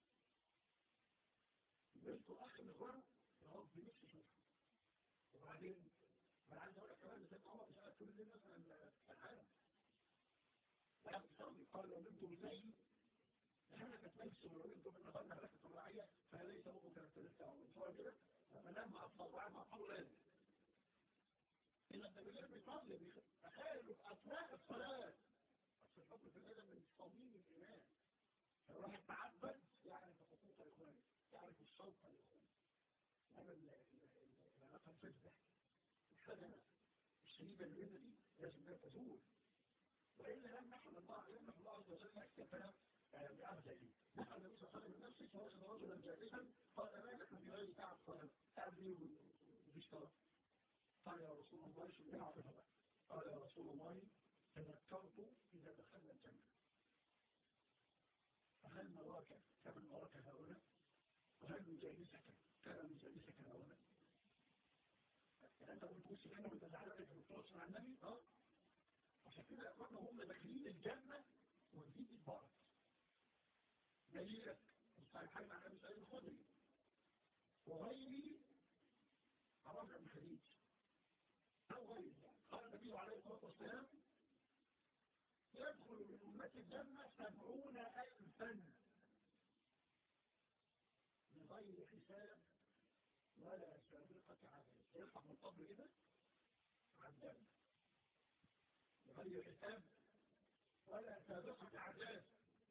قلت أخ من إخوانه يا رب نفسي شوفه وبعدين أنا عايز أقول لك كمان سيدنا عمر سأل كل الناس عن العالم لا تصلي قال لو نمتم الليل هلكت نفسه ولو نمتم النهار هلكت الرعية فليس أمك لك تلسع ومن شوية كده لما نام مع الصلاة مع حول إلا أنت بالله بيصلي تخيل أثناء الصلاة بس الحكم في الأدب من صميم الإيمان الواحد تعبد يعرف حقوق الإخوان يعرف الشوق الإخوان هذا العلاقة الفجدة الحزنة الشديدة اللي بيننا دي لازم لا تزول وإلا لم نحن الله لم نحن الله عز وجل اكتفنا بأرجعه نحن النبي صلى الله عليه وسلم نفسه فوجد رجلا جالسا قال ما لك من غير تعب قال تعب لي وبيشتغل قال يا رسول الله شو يعرف قال يا رسول الله تذكرت إذا دخلنا الجنة فهل نراك كمن نراك هؤلاء وهل نجالسك كما نجالسك هؤلاء أنت قلت بص أنا وتزعلت في الفرص مع النبي اه عشان كده أخوانا هم داخلين الجنة ونزيد البركة دليلك الصحيحين مع النبي سعيد الخدري وغيري عرفنا بن خديج أو غيره قال النبي عليه الصلاة والسلام يدخل من أمة الجنة سبعون ألفا بغير حساب ولا سابقة عذاب يرفع من قبل كده عذاب بغير حساب ولا سابقة عذاب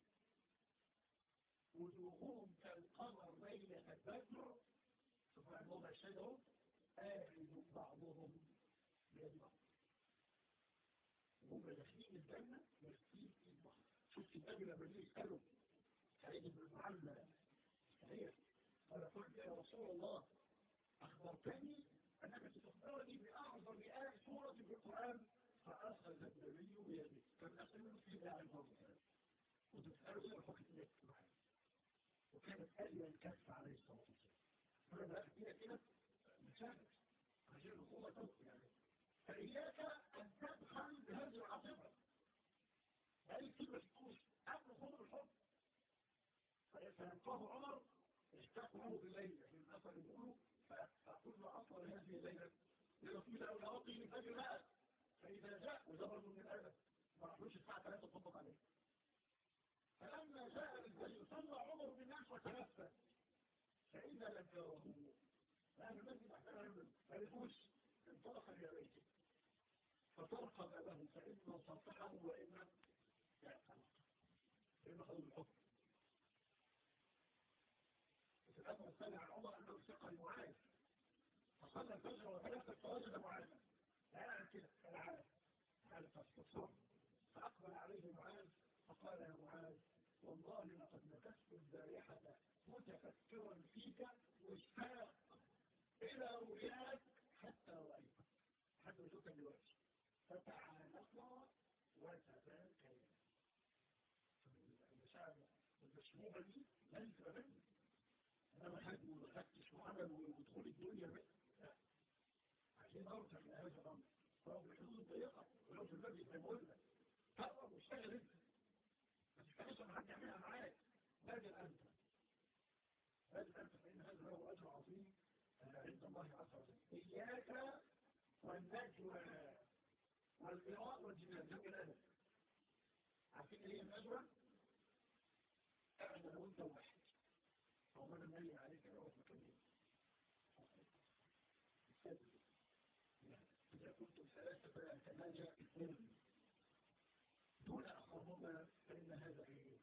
وجوههم كالقمر ليلة البدر سبحان الله الشجر آخذ بعضهم بيد بعض وهم داخلين الجنة ماسكين في بعض شفت النبي لما جه يسأله سعيد بن المعلى صحيح قال قلت يا رسول الله أخبرتني أنك ستخبرني بأعظم آية سورة في القرآن فأخذ النبي بيده كان أخذ في داعي الموضوع وتسأله إيه الحكم لك معاه وكانت أليا الكف عليه الصلاة والسلام فلما أخذ كده كده مشاهد عشان الأخوة توقف يعني فإياك أن تدخل بهذه العاصفة هذه كلمة تقول قبل خضر الحب فيلقاه عمر اشتاق له بالليل يعني الأثر يقولوا فأقول له أصل هذه الليلة لرسول أو لربي من أجل ماء فإذا جاء وزبر من الأدب ما راحوش الساعة 3 تطبق عليه فلما جاء بالفجر صلى عمر بالناس وتنفس فإذا لم يروه لأن المسجد أحسن ما يفوش انطلق إلى بيته فترقب له فإما صفحه وإما يعتنق إما خذوا الحكم وفي الأمر الثاني عن عمر أنه ثقة لمعاذ فصلى الفجر وتنفس فوجد معاذ لا يعلم كده كالعادة حالة استصفار فأقبل عليه معاذ فقال يا معاذ والله لقد مكثت البارحة متفكرا فيك مشتاق إلى رؤياك حتى رأيتك حتى نشوفك دلوقتي فتعانقا وتباكيا المشاعر المشروعة دي لن تبقى أنا حد وفتش وعمل ودخول الدنيا بقى لا عشان أرجع من هذا الأمر فهو بالحدود الضيقة ولو في الباب يتبول لك تقرب واشتغل انت ما تشتغلش ما حد يعملها معاك بادل أنت بادل أنت فإن هذا له أجر عظيم عند الله عز وجل إياك والنجوى والقراء والجنان ده الأدب عارفين ايه النجوى؟ اعمل وانت واحد أو من النبي عليك روح مكمل إذا كنتم ثلاثة فلا تناجى اثنين دون أخرهما فإن هذا إيه؟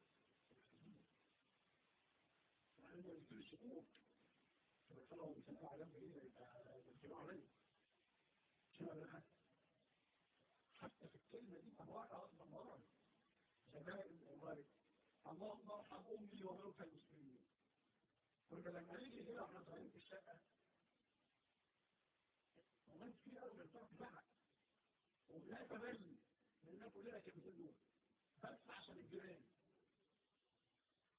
وعندما يكون شكوك فبالطلعوا بسنة علم إيه يبقى عليه شنو حتى في الكلمة دي مرة أصلا مرة زمان والله اللهم ارحم أمي وموتى المسلمين كنا لما نيجي هنا احنا صغيرين في الشقة ومن في أول الفرق بقى ولا تبين لأننا كلنا كانوا دول بس عشان الجيران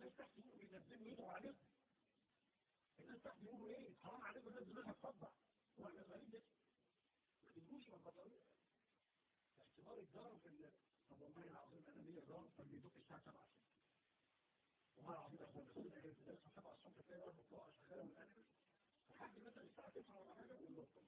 الناس تحت يقولوا بينزلوا يدعوا عليهم الناس تحت يقولوا ايه حرام عليكم الناس دماغها تصدع هو احنا غريب ده ما تجيبوش من البطارية اعتبار الضرب في ال طب والله العظيم انا ليا ضرب كان بيدق الساعة 7 الصبح والله العظيم اخوان بس انا جاي في الساعة 7 الصبح تلاقي ضرب بتوع شغالة من الانفس لحد مثلا الساعة 9 ولا حاجة والنقطة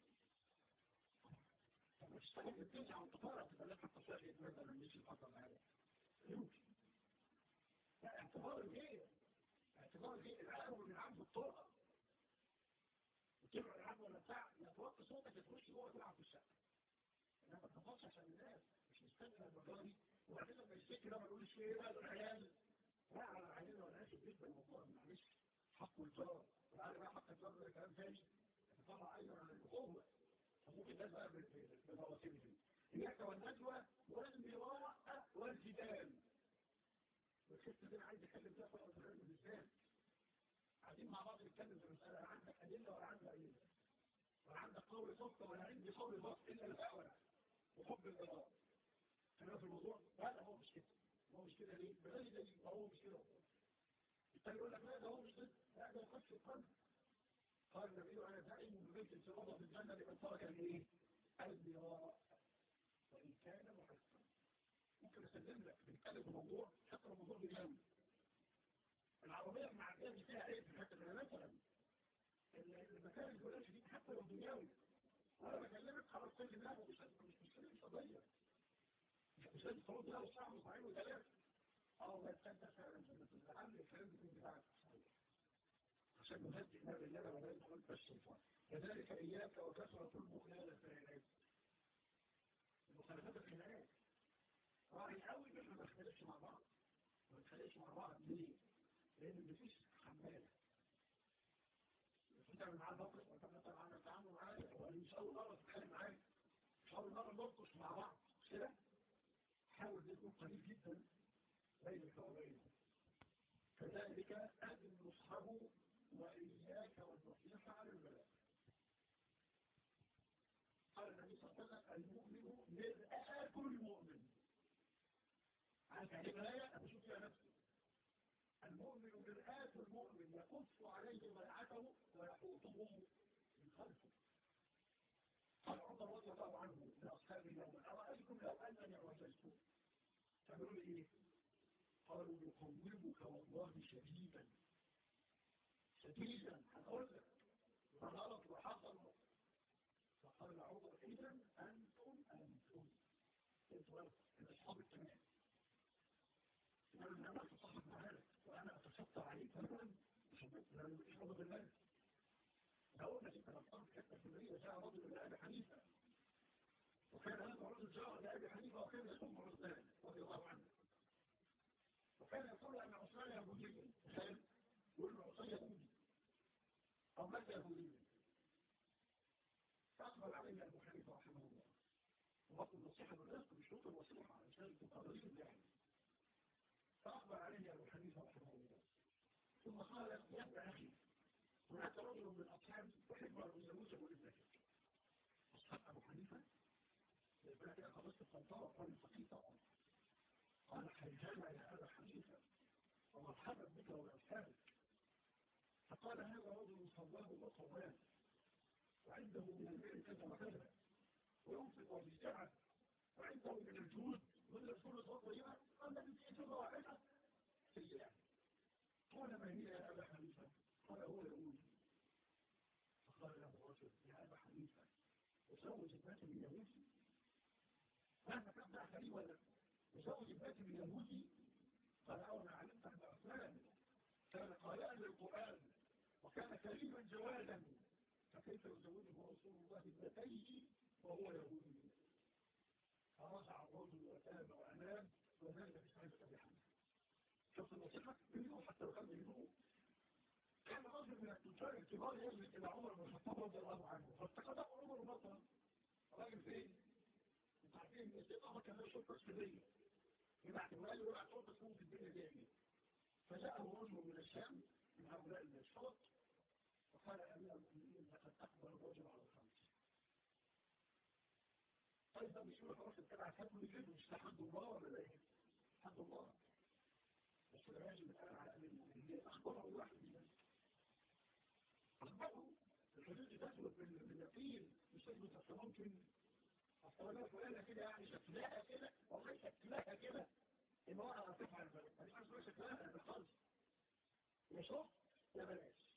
طب مش تاخد من 9 وانت طالع تبقى لك حتى شاشه مثلا مش الحصل معايا يمكن لا اعتبار الايه؟ اعتبار الايه؟ العالم اللي عنده الطرقة وتبعد عنه ولا بتاع يتوقع صوتك تخش جوه تلعب في الشقة انما ما تخش عشان الناس مش مستني المجاري وبعدين لما يشتكي ده ما يقولش ايه بقى العيال لا على العيال ولا اسف جدا والله معلش حق الجار وقال بقى حق الجار ده كلام تاني طبعا ايضا عن الاخوه فممكن الناس بقى بالمواسم دي إياك والنجوى والمراء والجدال والحته دي انا عايز اتكلم فيها في الغرب بالذات قاعدين مع بعض نتكلم في المساله لا عندك ادله ولا عندك ادله ولا عندك قول صدق ولا عندي قول صدق الا الاول وحب القضاء كلام في الموضوع لا هو مش كده هو مش كده ليه؟ بغير دليل هو مش كده التاني يقول لك لا ده هو مش كده لا ده يخش القلب قال النبي انا دائم ببيت انفراده في الجنه لمن ترك الايه؟ المراء وان كان محسنا ممكن اسلم لك بنتكلم في موضوع حتى الموضوع دنيوي العربيه مع الناس فيها عيب حتى مثلا المكان الفلاني دي حتى لو دنيوي وانا بكلمك خلاص كل دماغه مش مش مش مش قضيه مش لازم تقول له صعب وصعيب وثلاث اه بس انت فعلا بتتعلم الكلام ده بتاعك عشان نهدئ نار اللبن ولا يدخل الشيطان كذلك اياك وكثره المخالفات المخالفات الخلافات راعي قوي ان احنا ما نختلفش مع بعض ما نتخانقش مع بعض ليه؟ لان مفيش حماله انت من معاه موقف وانت مثلا عامل تعامل معاه ولا مش اول مره تتكلم معاه مش اول مره نناقش مع بعض مش كده؟ حاول تكون قريب جدا بينك وبينه كذلك أدن نصحه وإياك والنصيحة على البلاء قال النبي صلى الله عليه وسلم المؤمن مرآة المؤمن عارف يعني الآية أنا شوف فيها نفسي المؤمن مرآة المؤمن يقص عليه بيعته ويحوطه من خلفه قال عمر رضي الله عنه لأصحابه يوما أرأيتم لو أنني اعوججت تعملوا لي إيه؟ قالوا يقومك والله شديدا شديدا هقول لك غلط وحصل فقال عمر إذا أنتم أنتم انتم الأصحاب التمام قالوا أنا أتصحب معاك وأنا أتشطر عليك مثلا لأنه مش رضا بالله لو قلنا انت نفترض حتى في المدينة جاء رجل لأبي حنيفة وكان هذا الرجل جاء لأبي حنيفة وكان يصوم عثمان رضي الله عنه وكان يقول أن عثمان يهودي تخيل يقول له عثمان يهودي أو مات يهودي فأقبل عليه أبو حنيفة رحمه الله وقت النصيحة بالرزق بشروط الوصيحة عشان تقررين يعني فأقبل عليه أبو حنيفة رحمه الله ثم قال يا ابن أخي هناك رجل من أصحابي يحب أن يزوجه لابنته أصحاب أبو حنيفة ابنتي أخذت القنطرة قال فقير طبعا قال حيجانا يا أبا حنيفة ومرحبا بك وبأصحابك فقال هذا رجل صواب وصواب وعنده من البيع كذا وكذا وينفق وبيجعل وعنده من الجود من الفلوس والطيبة أما بتأتي واحدة سيئة قال ما هي يا أبا حنيفة قال هو يقول فقال له الرجل يا أبا حنيفة وزوج ابنتي من يهودي مهما كان ضعف لي ولا وزوج ابنتي من يهودي قال أولا علمت أن عثمان كان قارئا للقرآن وكان كريما جوادا فكيف يزوجه رسول الله ابنتيه وهو يهودي فرجع الرجل وتاب وأنام وذلك في صحيح أبي حنيفة شفت النصيحة منه حتى لو كان منه كان رجل من التجار الكبار يجلس إلى عمر بن الخطاب رضي الله عنه فافتقده عمر بطلا راجل فين؟ انتوا عارفين ان السيد عمر كان له شرطة سرية يبعت الوالي ويبعت شرطة سرية في الدنيا دي فجاءه رجل من الشام من هؤلاء الشرط وقال أمير المؤمنين لقد أقبل الرجل على الخمس طيب ده مش يروح راح تبع حد كده مش حد الله ولا ايه؟ حد الله بس الراجل بتاع على أمير المؤمنين طلعوا واحد من أخبروا الحدود تثبت باليقين مش تثبت أصل ممكن أصل أنا فلانة كده يعني شكلها كده والله شكلها كده امرأة تفعل ذلك هذه أصلا شكلها بالخلص يشوف لا بلاش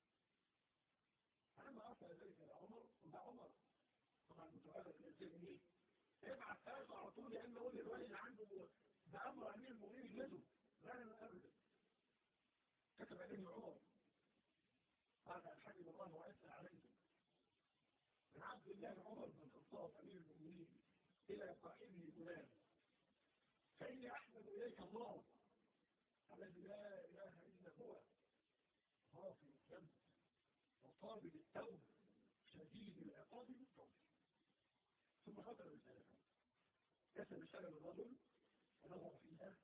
فلما أرسل ذلك إلى عمر وده عمر طبعا متعرض الإنسان إيه ابعت ثلاثة على طول لأن أقول الولد عنده ده أمر أمير المؤمنين يجلده لا لا أبدا كتب عليه عمر هذا الحمد الله وأسأل عليه من عبد الله عمر بن الخطاب أمير المؤمنين إلى صاحبه فلان فإني أحمد إليك الله الذي لا إله إلا هو غافل الذنب وقابل التوب شديد العقاب بالتوب ثم خطر الرسالة كتب رسالة الرجل ونظر فيها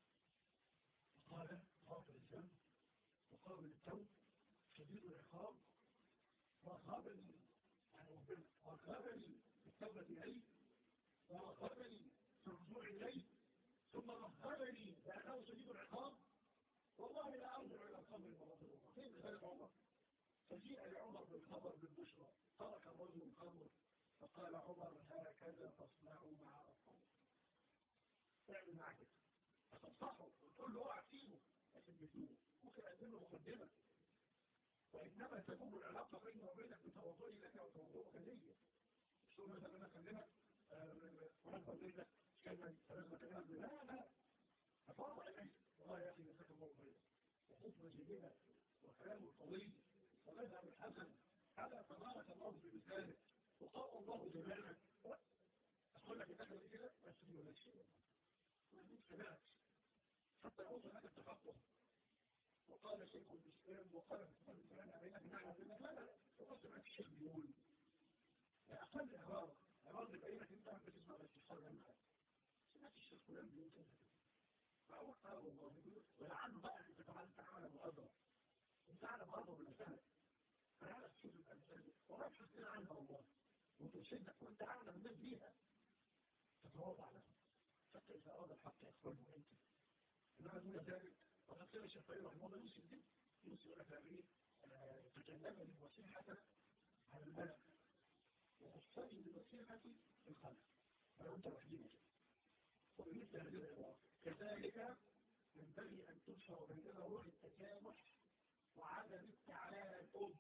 وقال غافل الذنب وقابل التوب شديد العقاب وقابل وقابل التوبة إليه وقابل الرجوع إليه ثم ظهرني لأنه شديد العقاب والله لا أرجع إلى الخمر مرة أخرى كيف ذلك عمر فجيء لعمر بالخبر بالبشرى ترك الرجل الخمر فقال عمر هكذا تصنعوا مع الخمر اعمل معك تصنصحه وتقول له اوعى تسيبه لكن بتوبه ممكن اقدم له مقدمه وانما تكون العلاقه بيني وبينك بتواضعي لك وتواضعك ليا مش تقول مثلا انا اكلمك وانا بقول لك كلمه ثلاث كلمات لا لا اتواضع اليك والله يا اخي جزاك الله خيرا وحكمه جيده وكلام طويل ومذهب الحسن هذا تبارك الله بمثاله وقال الله جميعا أقول لك الأكل كده بس دي ولا شيء ما عندوش كلام حتى يوصل هذا التفقه وقال شيخ الإسلام وقال في كتاب الكلام علينا بمعنى أنك لا لا تقصد ما الشيخ بيقول أقل عبارة عبارة بأينك أنت عم بتسمع بس تحصل معك سمعت الشيخ فلان بيقول كذا فأول قال الله ولعله بقى أنت كمان تعمل مؤدرة انت على برضه بالمسألة فلا تشوف الأمثال ولا تحسن عنها الله وتشدك وانت أعلم الناس بيها تتواضع لها حتى إذا أراد الحق يخرجه أنت إنما دون ذلك وقد قال الشافعي رحمه الله يوسف دي يوسف يقول لك أمين تجنب بالوسيحة على الملك وخصني بالوسيحة الخلق فلو أنت وحدينك وبمثل هذه العبارة كذلك ينبغي أن تنشر بيننا روح التسامح وعدم التعالب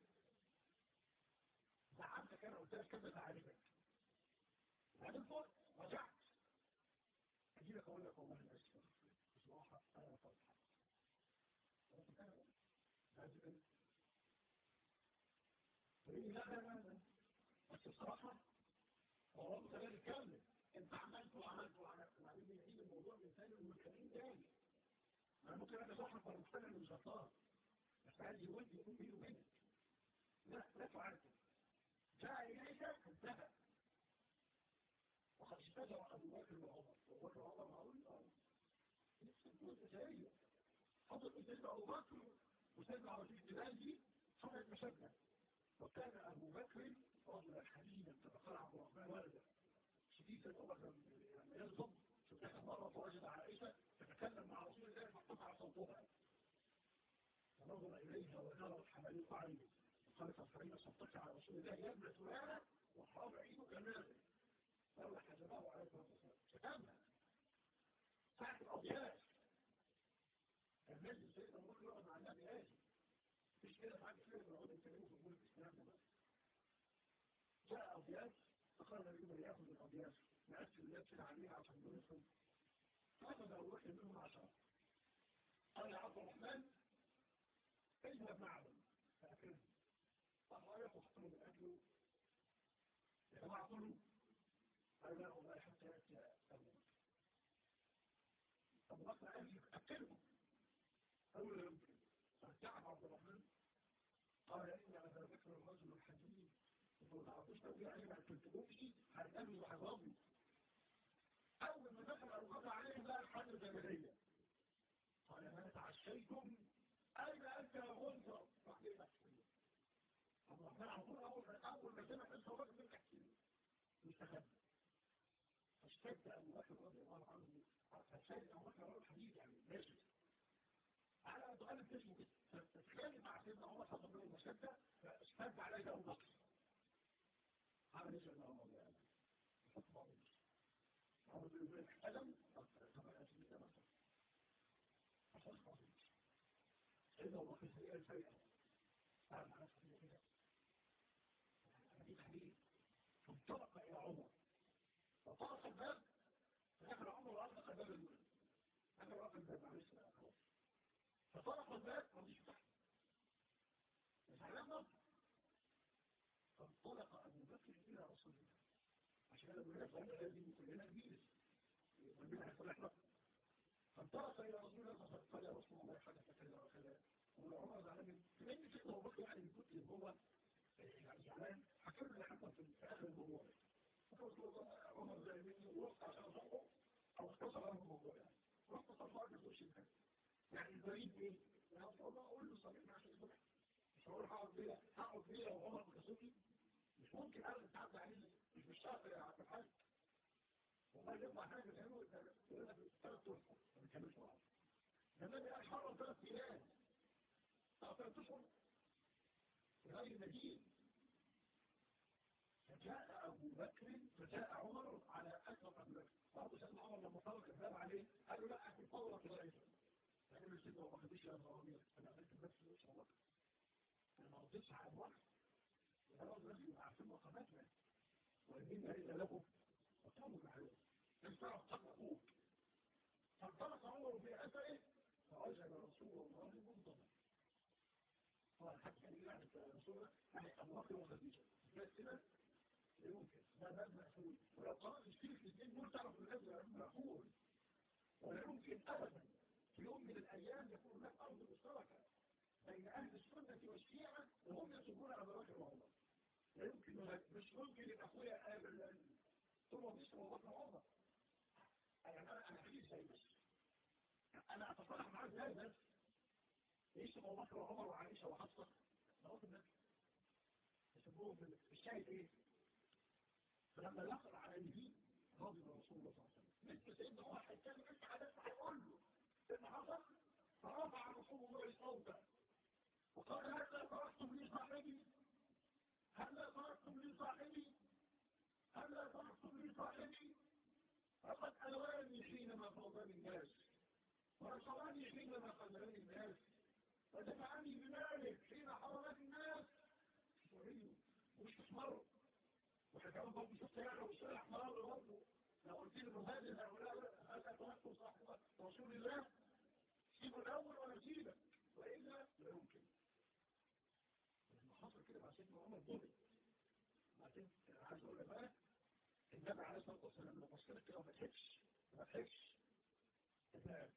زعمتك انا قلت لك كذا تعالبك بعدين فوق رجعت اجي لك اقول لك والله انا اسف بصراحه انا فرحان تقولي لا لا لا بس بصراحه هو رب خلال يتكلم انت عملت وعملت وعملت وبعدين يعيد الموضوع من ثاني ومن تاني انا ممكن انا صاحب فمقتنع انه مش غلطان بس عايز يود يكون بينه وبينك لا لا فعلت جاء إليك انتهى وقد اشتجر أبو بكر وعمر وأبو بكر وعمر معقول نفس الجزء سريع حضر سيدنا أبو بكر وسيدنا رشيد الجلالي حضرت مشبه وكان أبو بكر رجلا حليما تبقى عبد الرحمن ولدا شديد أبو بكر يصدم سبحانه مرة فوجد عائشة تتكلم مع رسول الله فقطع صوتها فنظر إليها ونظرت حملوه عينه وقالت الفريق صدقت على رسول الله يا ابنة فلانة وحرام عينك ماذا فأولا حجبه عليه الصلاة والسلام شتمها ساعة الأبيات الناس السيدة ممكن يقعد مع النبي هادي مش كده بعد كده بنقعد نتكلموا في أمور الإسلام ده بس جاء أبيات فقال النبي ياخذ الأبيات نقسم الناس كده عليها عشان نرسم فأخذ أبو بكر منهم عشرة قال يا عبد الرحمن اجلب معهم فأكلهم فأخذ ياخذ حطهم الأكل يا جماعة كلوا قال لا والله حتى يأتي أبو بكر أبو بكر قال أكلهم قالوا لا يمكن فارتعب عبد الرحمن قال إن أبا بكر الرجل الحديث وما تعرفوش تقول يعني ما تنتبهوش هتقابلوا وهضربوا أول ما دخل أبو بكر عليهم لقى الحجر جمالية قال ما تعشيتم أين أنت يا غنزر راح ليه تحكي عبد الرحمن على طول أول أول ما سمع أنت وبكر ليه تحكي مستخبي فاشتد أبو بكر رضي الله عنه فاشتد أبو بكر رضي الحديث يعني ماشي على قالت اسمه كده فتتخيل مع سيدنا عمر حصل له المشدة فاشتد عليه ابو بكر عمل ايش سيدنا عمر يعني حط بعض عمر بن ابن ادم طبعا اسمه ده مثلا عشان خاطر سيدنا ابو بكر سيئة الفريقة تعال على نفسه كده حديث حديث فانطلق الى عمر فطرق الباب فدخل عمر واغلق الباب الاولى انا واقف الباب معلش خلاص فطرق الباب مفيش فتح مش هنعمل فانطلق ابو بكر الى رسول الله عشان ابو بكر لازم كلنا نجلس ربنا هيصلحنا فانطلق الى رسول الله فقال يا رسول الله حدث كذا وكذا وعمر زعلان لان سيدنا ابو بكر يعني من كتر هو يعني زعلان حكى له حتى في اخر الموضوع فقلت له عمر زي مني ورحت عشان اصحه او اختصر عنه الموضوع يعني رحت صفار في وش الناس يعني البريد ايه؟ انا والله اقول له صلينا عشان الصبح مش هقول هقعد بيها هقعد بيها وعمر بكسوتي مش ممكن ابدا تعدي عليه مش بالشرط يا عبد الحاج والله يطلع حاجه تعمله ثلاث اشهر ما بنكملش بعض لما بقى حرم ثلاث ايام او ثلاث اشهر في غير المدينه فجاء أبو بكر فجاء عمر على أسرق أبو بكر بعض سيدنا عمر لما طلق الباب عليه قال له لا أكل فورة رئيسا لكن مش سيدنا ما خديش يا ضرامير أنا عملت بس مش أبو بكر أنا ما رضيتش على أبو بكر خلاص لازم يبقى عارفين مقاماتنا وإن إلا لكم وقاموا معلوم لم تعرف حق أخوك فانطلق عمر في أثره فوجد رسول الله منتظر قال حتى يعني رسول الله يعني أبو بكر وخديجة بس كده يمكن ده باب مقفول ولو قرأت الشيء في الاثنين دول تعرف الأزرع مقفول ولا يمكن أبدا في يوم من الأيام يكون هناك أرض مشتركة بين أهل السنة والشيعة وهم يصبون على بكر وعمر لا يمكن مش ممكن يبقى أخويا قابل ثم بيسمع أبو بكر وعمر أنا أنا أنا حديث زي بس أنا أتصالح معاه ازاي بس يسمع أبو بكر وعمر وعائشة وحفصة ده وقت النبي يسموهم في الشاهد إيه فلما دخل على النبي غضب رسول الله صلى الله عليه وسلم مثل سيدنا واحد كان انت حدث هيقول له ان حصل فرفع رسول الله صوته وقال هل تركتم لي صاحبي هل تركتم لي صاحبي هل تركتم لي صاحبي فقد ألواني حينما فوضني الناس ونصرني حينما خذلني الناس ودفعني بمالك حين حرمني الناس مش تسمروا وحكاهم برضه شفت يعني لو الشارع مرار برضه لو قلت لي مهاجر هؤلاء هذا تنقل صاحب رسول الله سيبه الاول ولا سيبك والا لا يمكن لما حصل كده مع سيدنا عمر ضرب بعدين عايز اقول لك بقى النبي عليه الصلاه والسلام لما بص لك كده ما ضحكش ما ضحكش تمام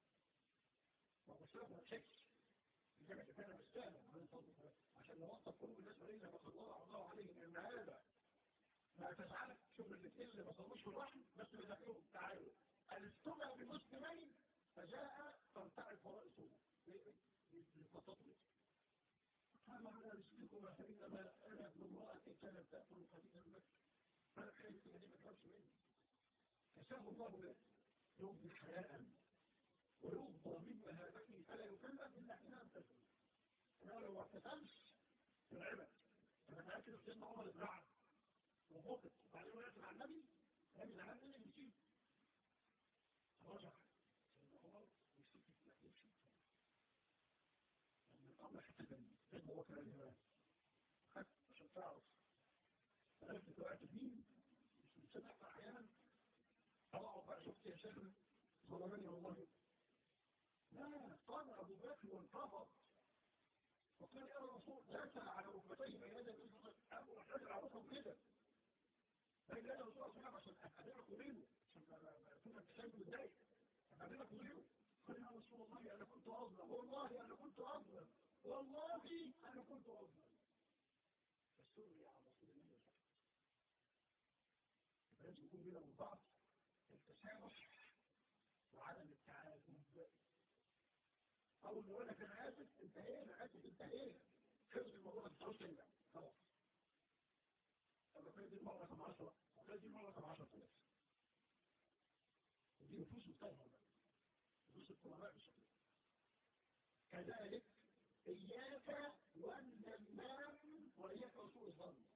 ما بص لك ما ضحكش الجامع كان مستاهل عليه الصلاه والسلام عشان نوصف قلوب الناس علينا ما الله الله عليهم ان هذا ما تسعلك شوف الاثنين اللي ما صلوش في الوحي بس بيذاكرهم تعالوا الاستمع بمسلمين فجاء ترتعد فرائسه للتطبيق قال على رزقكم فإنما أنا ابن امرأة كانت تأكل قليلا المكة فأنا خايف إن ما تخافش مني كساه الله له يوم حياء ويرضى مما هذين فلا يكلف إلا حين أمتثل أنا لو ما اعتزلش في العبد أنا متأكد إن سيدنا عمر اتبعت وخطط وبعدين وقفت مع النبي النبي زعلان مني يمشي رجع سيدنا عمر ويسكت لا يمشي لما الامر حتى زي ما هو كان الهوان خدت عشان تعرف عرفت وقعت مين مش بتسمع احيانا طلعوا بقى شفت يا شيخ ظلمني والله لا قام ابو بكر وانتفض وقال يا رسول دافع على ركبتيه بين يدي ابو الحجر عرفهم كده لكن انا رسول الله عشان اقابلك وليه عشان كنا بتشاهد متضايق اقابلك وليه قال يا رسول الله انا كنت اظلم والله انا كنت اظلم والله انا كنت اظلم فالسر يا رسول الله لازم يكون بينا وبين بعض التسامح وعدم التعاون اول ما اقول لك انا اسف انتهينا اسف انتهينا خلص الموضوع ما تحاولش ترجع خلاص لما كانت دي المرة رقم 10 وكانت دي المرة رقم 10000 ودي نفوس مختلفة بقى نفوس القرآن بالشكل كذلك إياك والنمام وإياك وسوء الظن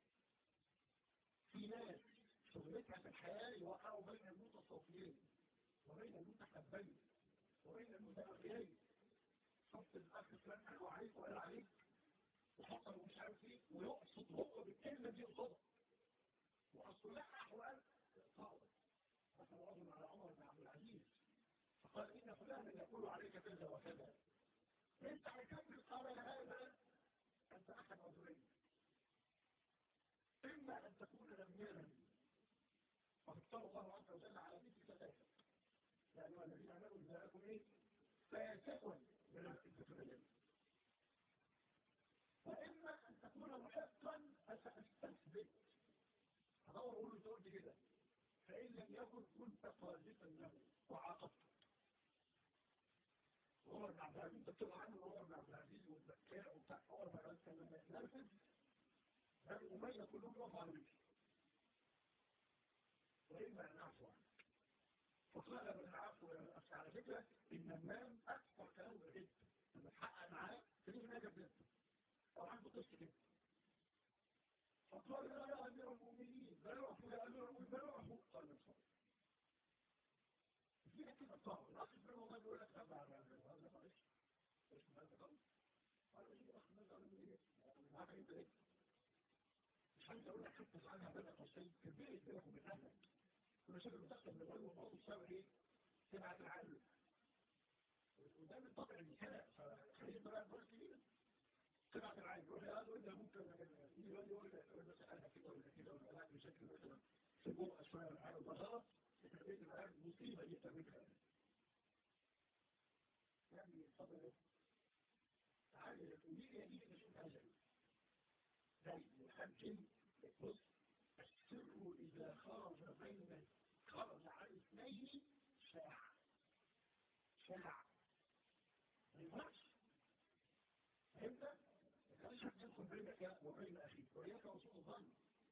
في ناس شغلتها في الحياة يوقعوا بين المتصوفين وبين المتحبين وبين المتأخرين حط الأخ فلان قالوا عليك وقال عليك وحصل مش عارف ايه ويقصد هو بالكلمة دي قصدها وأصل لها أحوال صعبة مثلا رجل على عمر بن عبد العزيز فقال إن فلانا يقول عليك كذا وكذا انت هيكمل قال هذا انت احد رجلين اما ان تكون نماما فاختار الله عز وجل على مثل ثلاثه يا ايها الذين امنوا اذا لكم ايه فاسقوا من التفريق واما ان تكون محقا فساستثبت هدور اقول له تقول كده فان لم يكن كنت قاذفا له وعاقبته عمر بن عبد العزيز بتبقى عنه عمر بن عبد العزيز والبكاء وبتاع عمر بن عبد العزيز كان لما يتنرفز بني أمية كلهم رفعوا عليه وإما أن أعفو عنه فقال ابن العفو على فكرة إن النام أكثر كلام بالعلم لما تحقق معاه تجيب ناجة بنت أو عنده قصة كده فقال لا يا أمير المؤمنين بل أعفو يا أمير المؤمنين بل أعفو قال من صار في كده صعب الأخ بن الله يقول لك أبع هذا معلش ايش هذا قال قال ايش الأخ ماذا من ايه معاك انت ايه مش عايز اقول لك حتى عنها بدا قصي في البيت بينك وبين اهلك كنا شايف المتقل من الغيب والموضوع تساوي ايه تبعت العقل وده من طبع النساء فخليل بقى بقول كبيرة تبعت العقل يقول يا هذا ده ممكن يجي يقول يقول يقول بس انا كده ولا كده ولا لا بشكل مثلا في جوه شويه ولا حاجه وبغلط تربيه العقل مصيبه دي تربيتها يعني طبعا تعالى تقولي يا دي تشوف أجل زي محجم بص السر إذا خرج بين خرج عن اثنين شاع شاع ما ينفعش فهمت؟ ما كانش تدخل بينك وبين أخيك وإياك وسوء الظن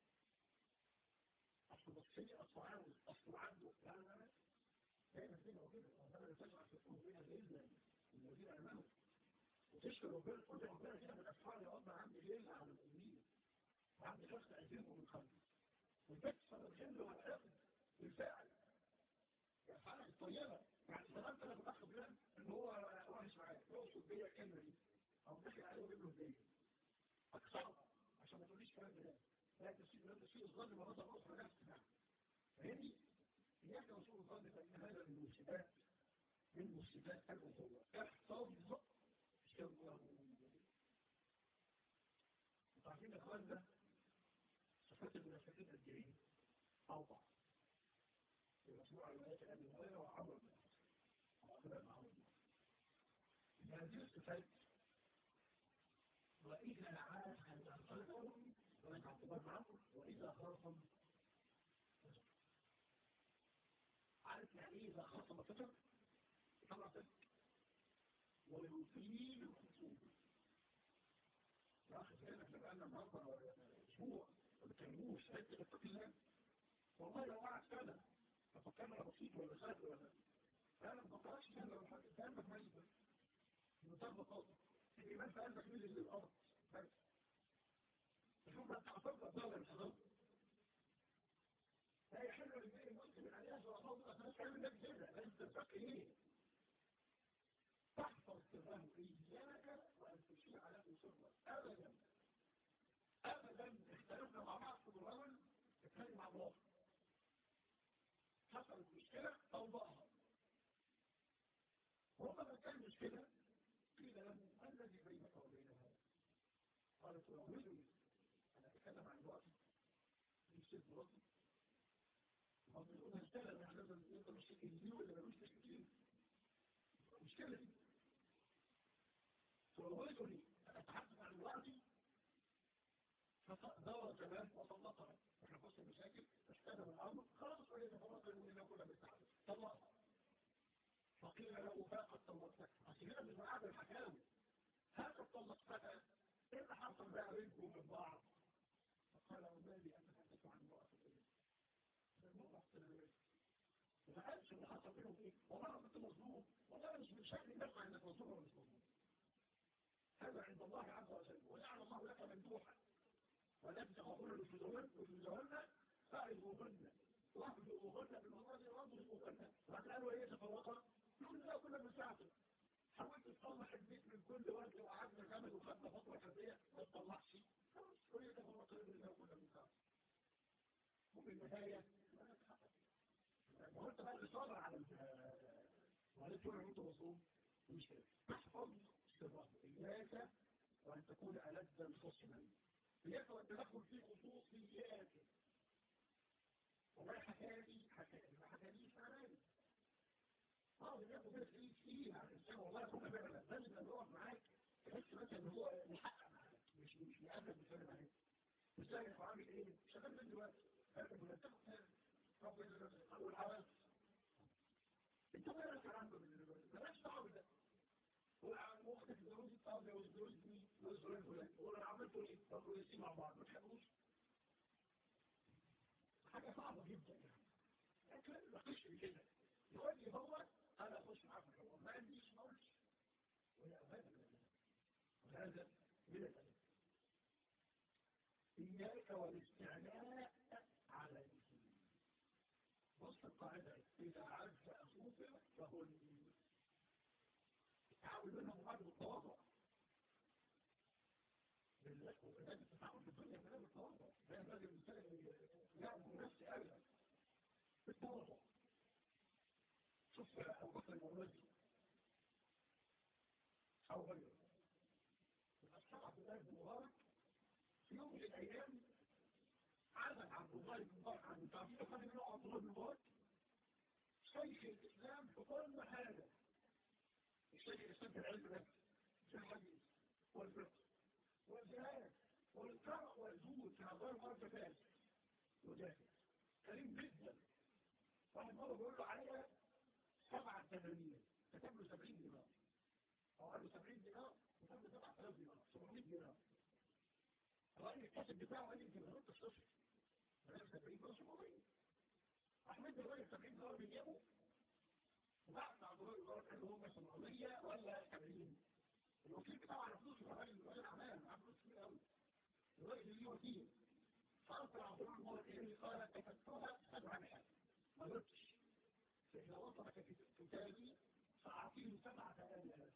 أصل بصي أصل عاوز أصل عنده لا لا لا دايما كده وكده ربنا تجعل في قلوبنا غلا الذين امنوا وتشكر ربنا تقول لي ربنا كده من افعال يا رب عندي غل على المؤمنين وعندي شخص اعزمه من قلبي وتكسر الغل والحقد بالفعل الافعال الطيبه يعني سلامت انا باخد بالك ان هو وحش معايا يقصد بيا الكلمه دي او داخل عليه ويجيب له هديه اكسره عشان ما تقوليش كلام ده لا تسيب لا تسيب الظن مرة أخرى نفسها فهمني إياك رسول الله فإن هذا من المسلمات من المسلمات الأخوة احفظ سره وتعرفين أخواننا صفات المنافقين الجريمة أوضع في مشروع روايات أبي هريرة وعمر بن وأخبار عمر بن هذه الصفات وإذا عاهد خلقهم ومن اعتبر معهم وإذا خاصم عارف يعني ايه إذا خاصم فكر طبعا فكر ويطيل الخصوم واخد بالك لو أنا النهارده أسبوع ما بتكلموش حتة اتقي الله والله لو قعد سنة ففكرنا بسيط ولا سهل ولا أنا ما بقراش سنة ولا حاجة قلبك ميت بس بمنتهى البساطة الإيمان في قلبك نزل للأرض بس شوف انت هتفضل الدولة مش هتفضل لا يحل للبيت المسلم ان يهجر الله اصلا تعمل لك كده لازم تتقي ايه تحفظ سره اياك وان تشيع له سره ابدا ابدا اختلفنا مع بعض في الرجل اتكلم مع الله حصلت مشكله اوضاعها وقد كان مشكله قيل له ما الذي بينك وبين هذا قالت راودني أتكلم عن الوقت يصير مرضي ما بنقول هشتغل يعني لازم يقدر يشتكي كتير ولا ملوش تشكيل المشكلة دي فالرجل أتحدث عن الوقت فدور كمان وطلقها احنا قصة المشاكل اشتغل الأمر خلاص وهي تفرق المؤمنين كلها بالتعب طلقها فقيل له فاقد طلقتك عشان كده مش معاد الحكاوي هذا طلقتك ايه اللي حصل بقى بينكم وبين بعض قال ومالي أتحدث عن امرأة الإله المرأة الإله ما قالش اللي حصل بينهم إيه والله أنا كنت مظلوم والله مش من شأن نفع إنك مظلوم ولا مش مظلوم هذا عند الله عز وجل وجعل الله لك ممدوحا ولم تقول نفوذهن نفوذهن فاعذوهن واحذوهن بالمضاجع واضربوهن وقالوا ايه تفرقا يقول لا كنا بنساعده حاولت تصلح البيت من كل وجه وقعدنا جمل وخدنا فتره حربيه ما تطلعش خلاص شويه تفرقا بالله كنا بنساعده وفي النهايه ما نتحقق ما هو انت بقى اللي صابر على وعلى طول انت مصروف مش كده تحفظ سره اياك وان تكون ألد خصما إياك وان تدخل في خصوصياته والله حكالي حكالي ما حكاليش معناني اه بياخد كده تلاقيه فيه على الانسان والله كنا بنعمل لازم نقف معاك تحس مثلا ان هو محقق معاك مش مش مقابل بسبب معاك مش لاقي عامل ايه شغال من دلوقتي هذا مرتبه ثاني رب والحواس انت ما لك عنده بلاش دعوه بده هو مختلف الدروس الطاقه والدروس دي والدروس دي هو انا عملته ايه؟ طب كويسين مع بعض ما تحبوش حاجه صعبه جدا يعني لكن ما فيش كده يقول لي هو انا اخش معاه في الحوار ما عنديش موش وهذا وهذا من الادب اياك والاستعلاء عليه بص القاعدة إذا عرفت أخوك فهو التعامل بينهم بعد بالتواضع لازم التعامل في الدنيا بلا بالتواضع لازم لازم الإنسان يعرف نفسه أبدا بالتواضع شوف أبو بكر المولدي أو غيره الأصحاب عبد الله بن مبارك في يوم من الأيام عزم عبد الله بن مبارك عن تعبير خد منه عبد الله بن مبارك شيخ الإسلام في كل حاجة الشيخ الإسلام في العلم بس في الحديث والفقه والجهاد والكرم والجود في نظام مرة فاس وجاهد كريم جدا واحد مرة بيقول له عليها سبعة ثمانين كتب له 70 دينار أو قال له 70 دينار كتب له 7000 دينار 700 دينار الراجل الكاتب بتاعه قال لي انت ما غلطتش صفر بلاش 70 دينار 700 احمد الراجل 70 دينار بيجيبه وبعد عبد الله الغرب قال له هم 700 ولا 70 الوكيل بتاعه على فلوسه الراجل راجل اعمال معاه فلوس كتير قوي الراجل ليه وكيل فأرسل عبد الله الغرب اليه قال كتبتها سبع مئات ما غلطتش فإذا وصلك في كتابي فأعطيه سبعة آلاف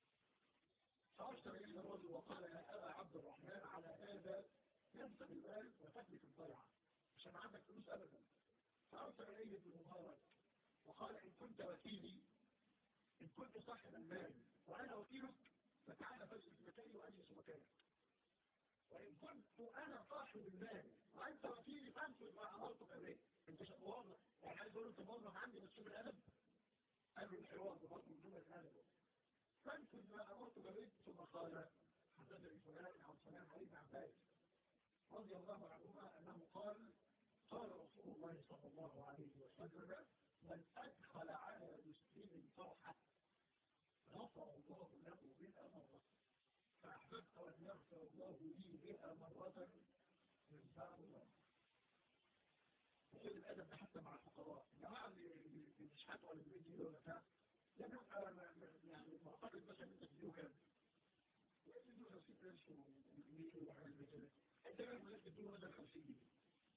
فأرسل إليه الرجل وقال يا أبا عبد الرحمن على هذا ينسب المال وتكلف الضيعة عشان عندك فلوس أبدا فأرسل إليه ابن مبارك وقال إن كنت وكيلي إن كنت صاحب المال وأنا وكيلك فتعال فاجلس مكاني وأجلس مكانك وإن كنت أنا صاحب المال وأنت وكيلي فانفذ ما أمرتك به أنت موظف يعني عايز أقول أنت موظف عندي بس شوف الأدب قال له الحوار برضه من جملة الأدب فانفذ ما أمرتك به ثم قال حدثني فلان عن فلان علي بن عباس رضي الله عنهما أنه قال قال رسول الله صلى الله عليه وسلم من أدخل على مسلم فرحة غفر الله له بها مرة فأحببت أن يغفر الله لي بها مرة من بعد الله وخذ الأدب حتى مع الفقراء الجماعة اللي بيشحتوا ولا بيجي ولا بتاع لأنه يعني معتقد مثلا أنت تديله كام؟ تديله 50 قرش و100 وحاجات زي كده أنت بقى ممكن تديله مثلا 50 جنيه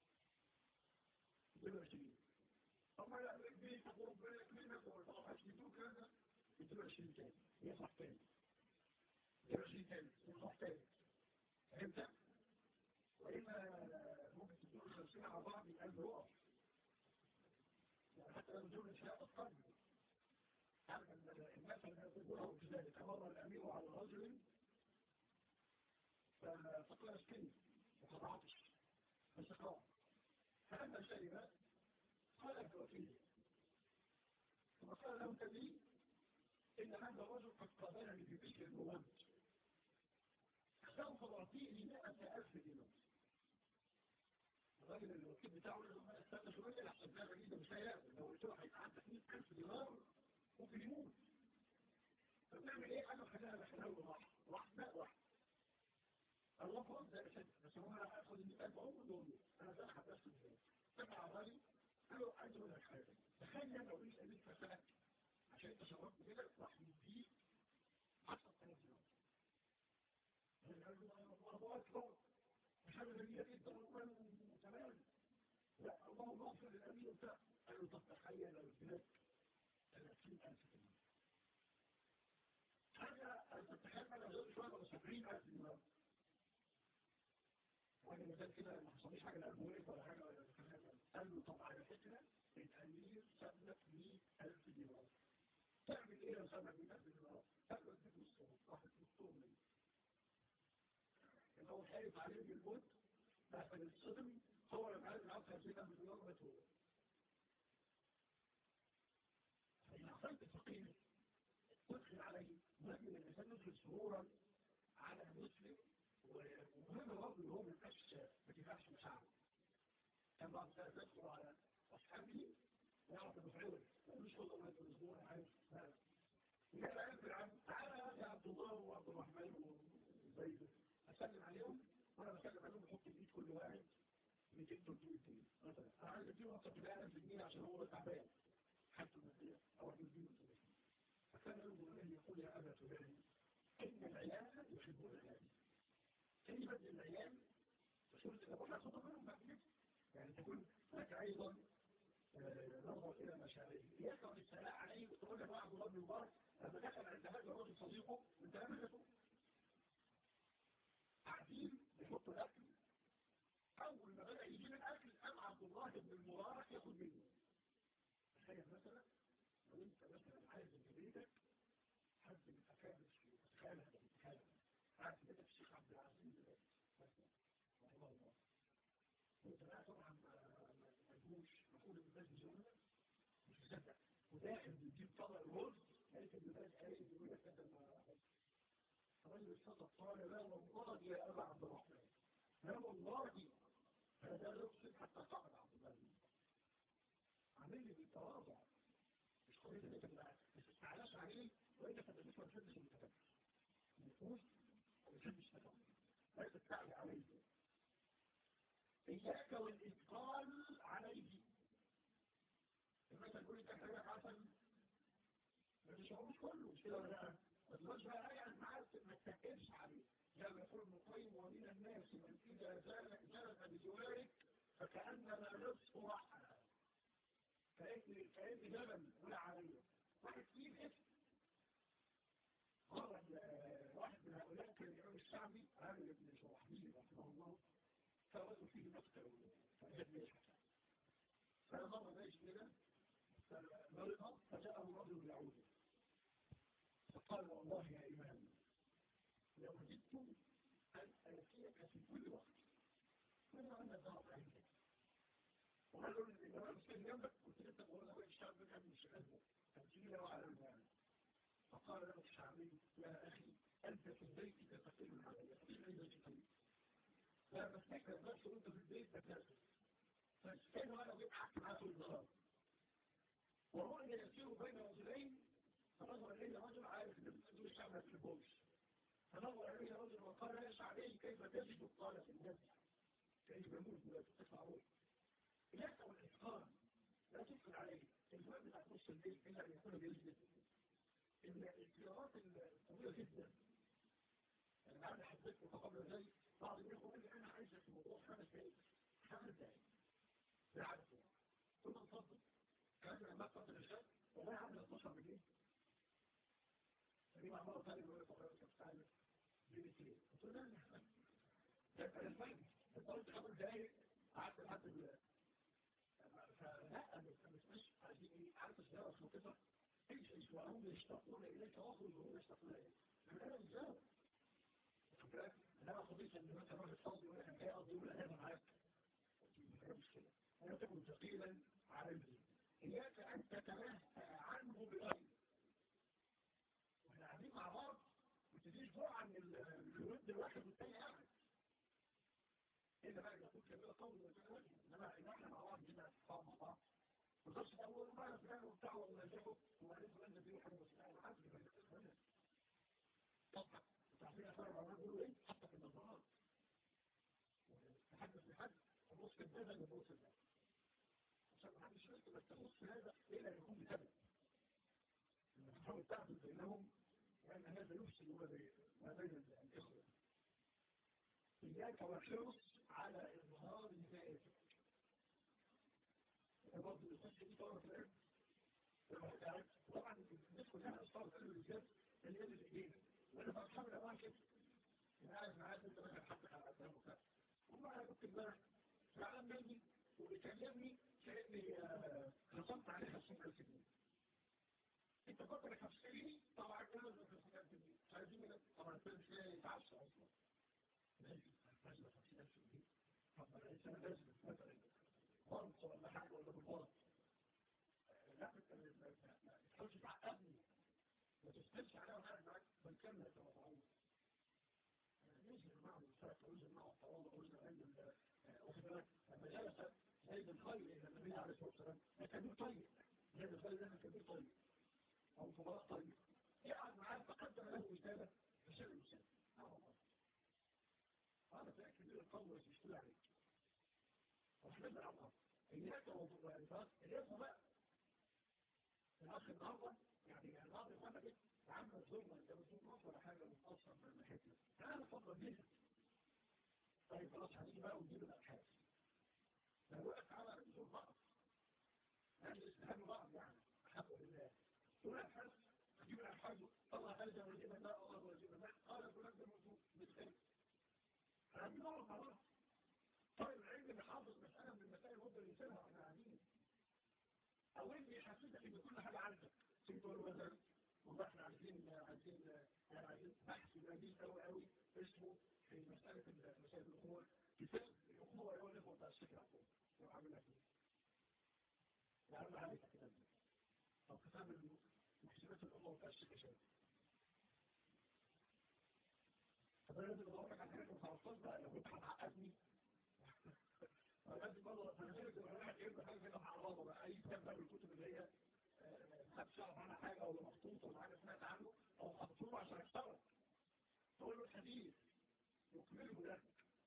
تديله 20 أما لا بيت تقول بالك منك ولا عايز تديله كذا تديله 20 تاني يصح تاني تديله 20 تاني يصح تاني فهمت؟ وإما ممكن تديله 50 على بعض القلب يقف يعني حتى لو دول شيء القلب عارف المثل يقوله كذلك مر الأمير على رجل فقال اسكني وقد عطش فسقاه فلما شرب قال ابن وكيله ثم قال له تدري إن هذا الرجل قد قابلني في بيت الموت سوف أعطيه مئة ألف دينار الراجل الوكيل بتاعه لما استنى شوية لحسن ده غريبة مش هيقبل لو قلت له هيبقى عندك 100000 دينار ممكن يموت فبنعمل ايه حاجة خليها بحلاوة واحد واحدة واحدة الله فوق ده أشد بس هو أنا هاخد ال 100000 أقوم دول أنا ده حبست ازاي تبع الراجل قال له عايز أقول لك حاجة تخيل لو ليش قابلت فساد عشان انت شربت كده راح يديك 10000 دينار الله أكبر حاجة جميلة جدا تمام لا اللهم اغفر للأمين بتاع قالوا طب تخيل لو اديناك 30000 جنيه حاجة أنت تتخيل لو شوية ولا 70000 جنيه وانا مثال كده ما حصليش حاجة لأبو وقف ولا حاجة ولا قال له طب على فكرة الأمير ساب لك 100000 دينار تعمل إيه لو ساب لك 100000 دينار؟ تاخد في نصهم واحد نصهم منه اللي هو خايف عليه بالموت بس الصدم هو لما عارف العصر هزيكا من اليوم متهور فإن أخذت الفقير تدخل عليه مهم ان الإنسان يدخل سرورا على المسلم ومهم برضه ان هو ما يبقاش ما تبقاش مشاعره كان بعض الناس يدخل على أصحابه ويعرف انه فعول مش هو ما يدخل الأسبوع عارف لا يا عارف العبد تعالى يا عبد الله وعبد الرحمن وزيد أسلم عليهم وأنا بسلم عليهم بحط الإيد كل واحد 200 300 جنيه مثلا انا عايز اديله اكتر من 1000 جنيه عشان هو تعبان حالته الماديه او اديله فلوس فكان ينظر اليه يقول يا ابا فلان ان العيال يحبون العيال كلمه العيال تقول لك احنا خطب منهم بعد يعني تكون لك ايضا نظر الى مشاعره يقرا السلام عليه وتقول له عبد الله بن مبارك لما دخل عند هذا الرجل صديقه من تلامذته قاعدين بيحطوا الاكل أول ما بدأ يجيب الأكل قام عبد الله بن المبارك ياخد منه تخيل مثلا لو أنت مثلا عايز من بيتك حد من أكابر خالة خالة قاعد في بيتك الشيخ عبد العزيز مثلا رحمه الله وأنت بقى طبعا مجهوش مقول ابن باز بزمانة مش مصدق وداخل بيجيب طبق رز لقيت ابن باز قايل بيقول لك أنت ما الرجل الصدق قال لا والله يا أبا عبد الرحمن لا والله هذا يقصد حتى صعد عبد الله عامل لي بالتواضع مش قضيه انك ما تستعلاش عليه وانت فتدرس ما تحبش المتكبر النفوس ما تحبش تكبر لا تستعلي عليه اياك والاثقال عليه مثلا تقول لك حاجه عسل ما تشعرش كله مش كده ولا لا ما تقولش بقى يعني معاك ما تتكلش عليه كما يقول ابن القيم ومن الناس من إذا جلس بجوارك فكأنما رزق رحى كأن كأن جبل ولا عليه واحد فيه اسم خرج واحد من هؤلاء كان الإمام الشعبي عامل ابن شرحبيل رحمه الله فوجد فيه مقتل فأجد يشحى فنظر ليش كده فمرض فجاءه رجل يعود فقال والله يا إمام لو وجدت أن ألقيك في كل وقت ماذا أنا ضعف عندك وقال له إن أنا مسكين جنبك قلت لك بقول لك الشعب كان مش قلبه تمثيل له على المال فقال له الشعبي يا أخي أنت في بيتك تقل العملية في بيتك لا بفتكر بس وأنت في البيت تكاسل فاستنى وأنا بضحك معاه طول النهار ورؤيا يسير بين رجلين فنظر إليه رجل عارف إن بتقول الشعب ما يحبهمش فنظر إليه رجل وقال يا شعبي كيف تجد قال في النبي كيف يموت ولا تتفع روح إياك والإتقان لا تدخل عليه الفؤاد بتاع نص الليل إلا أن يكون بيجلد إن القراءات الطويلة جدا أنا بعد حدثت قبل ذلك بعض الناس يقول لي أنا عايز في موضوع خمس دقايق خمس دقايق لا عارف ثم نفضل كان لما قبل الشاب والله عامل 12 بالليل فدي مع مرة ثانية بيقول لك أخرى بتتعلم بمثلين قلت له لا ده كان الفايدة انت قلت خمس دقايق قعدت لحد ال فلا مش مش عايزين ايه عارف الزيارة خطيطة ايش ايش وهم يشتاقون اليك واخرج وهم يشتاقون اليك من انا الزيارة انما خطيطة ان مثلا راجل صلي ولا كان جاي قضي ولا انا معاك مش كده ولا تكن ثقيلا عليه اياك ان تتنهى عنه بغير واحنا قاعدين مع بعض ما تجيش جوع عن الود الواحد والتاني قاعد إذا بقى يقول كبيرة قول وتقول إنما إن إحنا مع بعض كده نتفاهم مع بعض ما تقولش أول ما فلان وبتاع ولا جابه وبعدين فلان ده فيه حاجة بس أنا عارف إن ده طبعا تعرفين أثار العلماء بيقولوا إيه حتى في النظارات تحدث لحد تبص كذابة لبص الناس عشان ما حدش يقول بس تبص هذا إلا أن يكون بسبب لما تحاول تعبد بينهم لأن هذا يفسد ما بين الإخوة إياك والحرص على إظهار نهايتك برضه الناس دي طبعا في العلم طبعا الناس كلها أصحاب العلم بالذات اللي يد الإيدين وأنا بصحاب الأوان كده أنا عارف معاك أنت مثلا حقك على أسلام وكذا هم أنا كنت امبارح فعلا مني وبيكلمني كأني خصمت عليه 50000 جنيه انت فكر 50 جنيه طبعا كده 50000 جنيه عايزين طبعا الفيلم مش يتعشى اصلا ماشي لازم 50000 جنيه طب انا لسه لازم مثلا فرصه ولا حاجه ولا بالغلط لا انت ما تحاولش تعقدني ما تسالش عليها وحاجه معاك بنكمل انت مطعوم نزل معه الفرق ونزل معه الطوال ونزل عند واخد بالك لما جلس زيد الخير الى النبي عليه الصلاه والسلام ده كبير طيب زيد الخير ده كبير طيب او فضلاء طيب يقعد معاه فقدم له وساده فشل الوساده هذا فئه كبير القوم بس يشتغل عليك واحمد العظام اياك وضوء الانفاق اياك بقى الاخ النهارده يعني النهارده اتفقت عم الظلم انت بتقول نص ولا حاجه متاثر من ناحيتنا تعالى اتفضل بيها طيب خلاص هنيجي بقى ونجيب الابحاث لو وقف على رجل بعض يعني استهانوا بعض يعني الحمد لله تقول الابحاث تجيب الابحاث الله هذا وجيب لا الله وجيب لا قال فلان ده موجود بالخير هنجيب بعض خلاص طيب العلم اللي حافظ مساله من المسائل يفضل يسيرها واحنا قاعدين او انت يحسسك ان كل حاجه عندك تيجي تقول له مثلا والله احنا عايزين عايزين يعني عايزين بحث جميل قوي قوي اسمه في مسألة مسائل الأخوة في فقه الأخوة هو الأخوة بتاع الشكل الأخوة لو عاملها كده يعمل عليك كتاب أو كتاب محسنات الأخوة بتاع الشكل شيء فده لازم أدور لك على حاجة مخلصات بقى لو كنت هتعقدني لازم برضه أنا شايف إن الواحد يبقى حاجة كده مع بعضه بقى أي كتاب بقى من الكتب اللي هي محدش يعرف عنها حاجة ولا مخطوط ولا حاجة سمعت عنه أو حطوه عشان اشتغل تقول له الحديث يكمله لك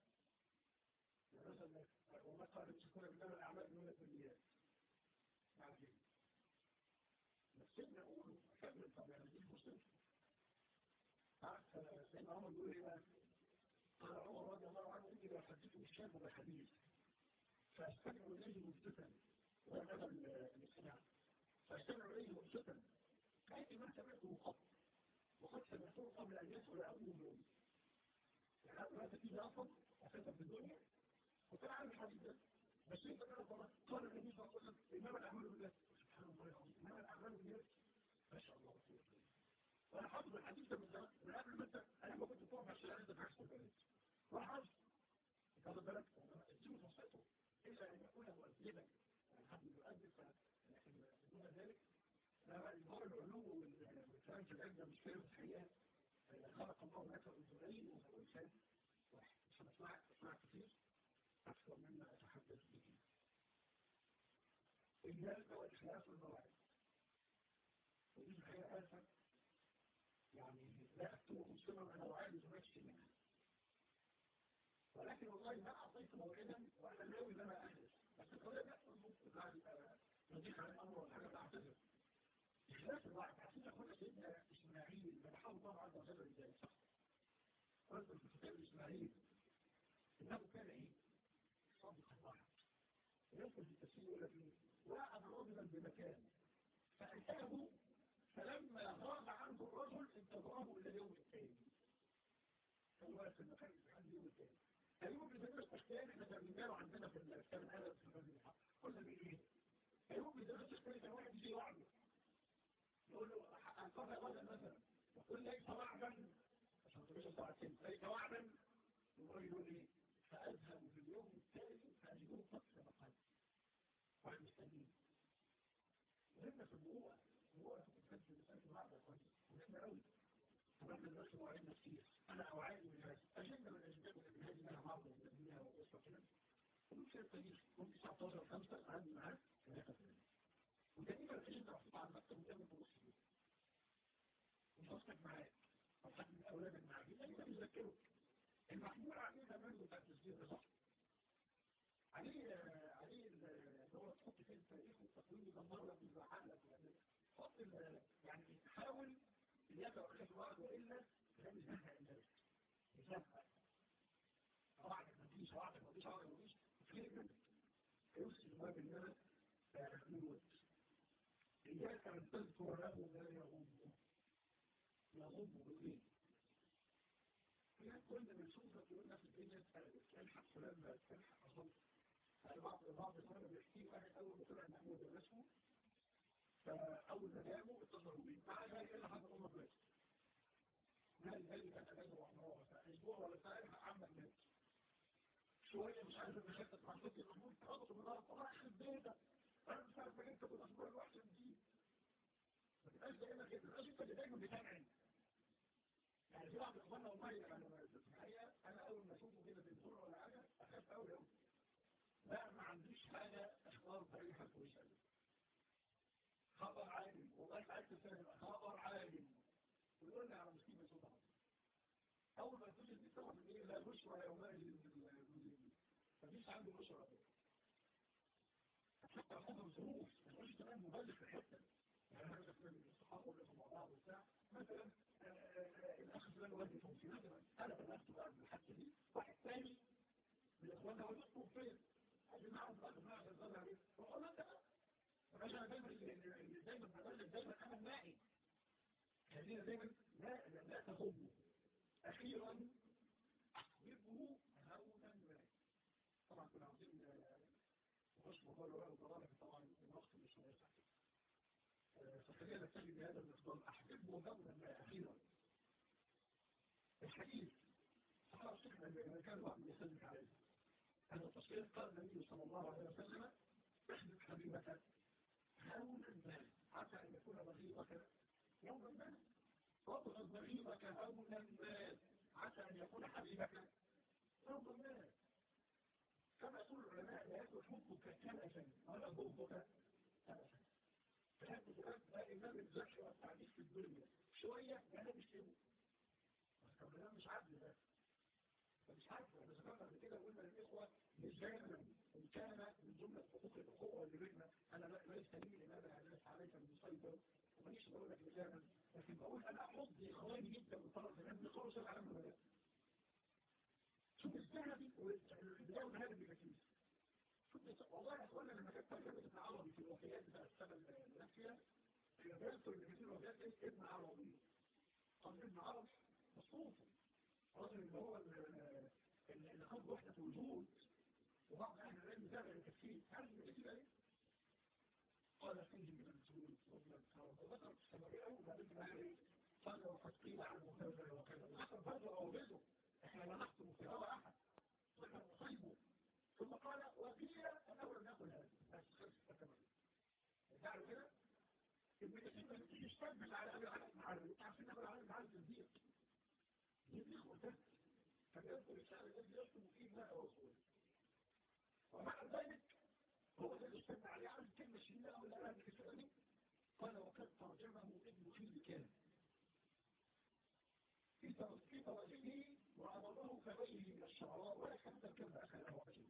مثلا وما قال تكون من الأعمال من الكليات مع كده بس سيدنا أقوله أكمل طب يعني دي مسلم عارف سيدنا عمر بيقول إيه بقى؟ قال عمر رضي الله عنه إني لو حدثت الشاب بالحديث فأستمع إليه مجددا وهذا الاستماع فاستمع إليه مجددا كأني ما سمعته قط وقد سمعته قبل أن يدخل أبوه يوم يعني هذا ما تفيد أصلا أساسا في الدنيا وكان عارف الحديث ده بس انت كده طبعا قال النبي صلى الله عليه وسلم انما الاعمال بالله سبحان الله العظيم انما الاعمال بالله ما شاء الله وانا حافظ الحديث ده من زمان من قبل ما انت انا ما كنت بتقف على الشارع انت في حسن البلد وانا حافظ هذا بالك اديله فرصته الا ان يكون مؤدبا الحمد يؤدب لكن دون ذلك لا إظهار العلو والكلام في العلم مش فاهم الحقيقة خلق الله لك أذنين وإنسان واحد عشان أسمعك أسمعك كتير أكثر مما أتحدث به إجلال وإخلاص المواعيد ودي الحقيقة آسف يعني لا أكتب مسلما أنا وعيد زماشي منها ولكن والله ما أعطيت موعدا وأنا ناوي أن أنا أحدث بس القضية بيحصل ممكن بعد نضيف على الأمر ولا حاجة بعتذر إخلاص الواحد عشان أخونا سيدنا إسماعيل لما حاول الله عز وجل إزاي صح قلت في كتاب إسماعيل إنه كان إيه؟ صادق الواحد يدخل في التفسير يقول لك إيه؟ وعد رجلا بمكان فأتاه فلما غاب عنه الرجل انتظره إلى اليوم الثاني هو في المكان عند اليوم الثاني أيوب بن زيد السختاني احنا ترجمناه عندنا في الكتاب الأدب في المسجد الحق قلنا بإيه؟ أيوب بن زيد السختاني كان واحد يجي وعده يقول له أنقذ غدا مثلا يقول ليس وعدا عشان تبقى ساعتين ليس وعدا يقول يقول لي فأذهب في اليوم التالي فأجدوه قد سبقني وعن مستنين مهمة في النبوة النبوة تكون في مسألة الوعد يا اخواني مهمة قوي تبقى الناس موعدنا كتير أنا أوعد من هذا أجندة من الأجندات من هذه منها معرض من الدنيا وقصة كده ومن شيء التاريخ ممكن 19 5 عندي معاك ثلاثة ودائما الأجندة محطوطة على المكتب وتعمل تبص فيه مش قصدك معاك أو حد من أولادك معاك دايما بيذكرك المحمول عليه زمان بتاع التسجيل ده صح عليه عليه اللي هو تحط فيه التاريخ والتقويم يدمر لك ويزعل لك حط يعني حاول إياك وأخذ الوعد وإلا لا يزهق الناس يزهق واحد ما فيش واحد ما فيش واحد ما فيش كتير منك يوصل باب الناس فيقول إياك أن تذكر له ما يغضه يغضه بالإيه؟ يعني كل ما نشوفك يقول لك الدنيا تلحق فلان ما تلحق أصلا يعني بعض بعض الإخوان بيحكي واحد أول ما طلع محمود درسه فأول ما جابه اتصلوا بيه تعالى جاي إلا حد أمك بس مال مالي كان أجازة وحمراء فأسبوع ولا ساعة عمل مات شوية مش عارف إن خدت مع ست الأمور تغضط من الأرض طلع يخرب بيتك أنا مش عارف أنت كنت أسبوع الوحشة دي ما تبقاش دايما كده ما تبقاش أنت اللي دايما بتنعم يعني في بعض الإخوان والله يعني في الحقيقة أنا أول ما أشوفه كده بيدور ولا حاجة أخاف أوي أوي لا ما عنديش حاجة اختار طريقة كويسة خبر عالم والله عايز تفهم خبر عالم ويقول لي على مصيبة صدى أول ما تيجي دي طبعا إيه لا بشرى يومئذ للمجرمين مفيش عنده بشرى حتى حسب ظروف ما تقولش كمان مبالغ في حتة يعني أنا مثلا الصحابة اللي مع بعض وبتاع مثلا الأخ فلان وظيفه في مثلا أنا بلغت بقى بالحتة دي واحد ثاني من إخواننا وظيفته فين؟ عايزين نعرف بقى ما هنظر عليه وقال له أنت بقى فأنا دايما دايما بقول دايما أنا معي خلينا دايما لا لا تخبوا أخيرا أحببه هونا ما طبعا كنا عاوزين نخش مقال ولا وضرائب طبعا الوقت مش هيسع فخلينا نتكلم بهذا المقدار أحببه هونا ما أخيرا الحديث صحابة الشيخ لما كان واحد يسلم عليه هذا التصوير قال النبي صلى الله عليه وسلم احبب حبيبك هونا ما حتى أن يكون رغيبك يوما ما واضغط رغيبك هونا ما عسى أن يكون حبيبك يوما ما كما يقول العلماء لا يكون حبك كنفا ولا بغضك كنفا فهذا الكلام ده إمام الزكي والتعديل في الدنيا شوية أنا مش كده طب ده مش عدل ده فمش عارف احنا ذكرنا قبل كده وقلنا للإخوة مش دايما إن كان من جملة حقوق الأخوة اللي بيننا أنا ليس لي الإمام الناس عليك من مسيطر ومانيش بقول لك لسانا لكن بقول أنا أحض إخواني جدا من طرف الناس خالص العالم المدى شوف الذهبي والبداية والنهاية بكثير شوف والله يا إخوانا لما كانت ترجمة ابن عربي في الوفيات بتاع السنة النافية اللي بيذكر اللي كثير الوفيات إيه ابن عربي قال ابن عربي مصروف الراجل اللي هو اللي خد وحدة وجود وبعض أهل العلم تابع التفسير عارف التفسير إيه؟ قال فيه من الرسول وذكر السببية وبعدين قال إيه؟ قال وقد قيل عنه كذا وكذا وذكر برضه أوبده إحنا لا نحكم في هوى أحد ذكر مصيبه ثم قال وقيل أنه لم يقل هذا بس خلص تمام تعرف كده؟ ابن كثير يستقبل على أبي علي المعلم عارفين أبي علي المعلم تنزيل يدخل وتنزل فيدخل الشعر الذي يشتم فيه ما رسوله ومع ذلك هو الذي استمع عليه عن كلمة شيئا ولا أهل الكسراني قال وقد ترجمه ابن خيل كان في تراجمه وعمره كغيره من الشعراء ولا حتى كما أخذه عجيب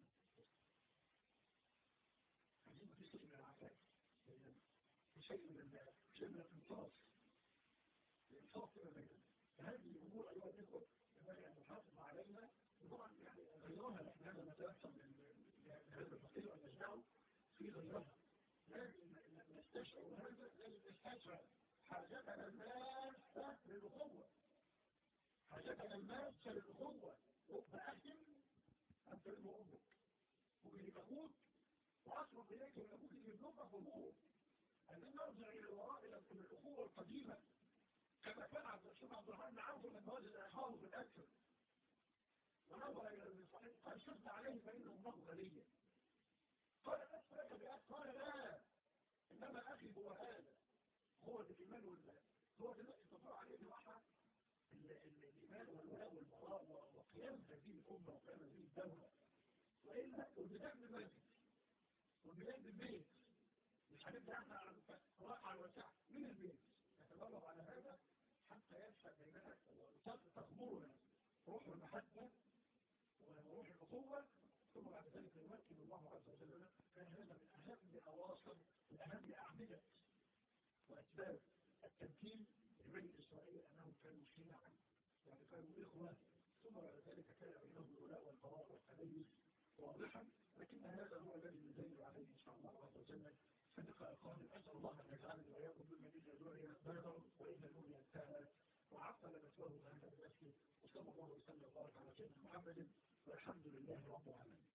عجيب في شيء من العفاف شيء من شيء من الانصاف الانصاف كما بيننا فهذه الأمور أيها الإخوة ينبغي أن نحافظ عليها وطبعا يعني غيرها نحن هذا نتوسم هذا الفقير أن نجعله في غيرها لازم نستشعر هذا لازم نستشعر حاجتنا الماسة للأخوة حاجتنا الماسة للأخوة رب أخ أنت ابن أمك ممكن يبقى أخوك وأصرف إليك من أبوك اللي ابنك أخوه أن نرجع إلى الوراء إلى الأخوة القديمة كما كان عبد الشيخ عبد الرحمن بن عوف من مواد الإحاض في الأكثر ونظر إلى المصحف قال شفت عليه فإنه ابنه غنيا قال ألست لك بأخ قال لا إنما أخي هو هذا هو الإيمان والله هو الذي تطلع عليه الوحى الإيمان والولاء والبراء وقيام هذه الأمة وقيام هذه الدولة وإلا والبداية بالمسجد والبداية بالبيت مش هنبدأ احنا على راحة على الوسع من البيت نتدرب على هذا حتى ينشأ بيننا تخبرنا روح المحبة وروح الأخوة ثم بعد ذلك يمكن الله عز وجل لنا كان هذا من أهم أواصر وأهم أعمدة وأسباب التمكين لبني إسرائيل أنهم كانوا شيعا يعني كانوا إخوة ثم ثم ذلك كان بينهم الولاء والبراء والتميز واضحا لكن هذا هو الذي ندل عليه ان شاء الله عز وجل في اللقاء القادم اسال الله ان يجعلني واياكم ممن اذا دعي بلغوا واذا نودي انتهى وعقل مثواه هذا المسجد وصلى الله وسلم وبارك على سيدنا محمد والحمد لله رب العالمين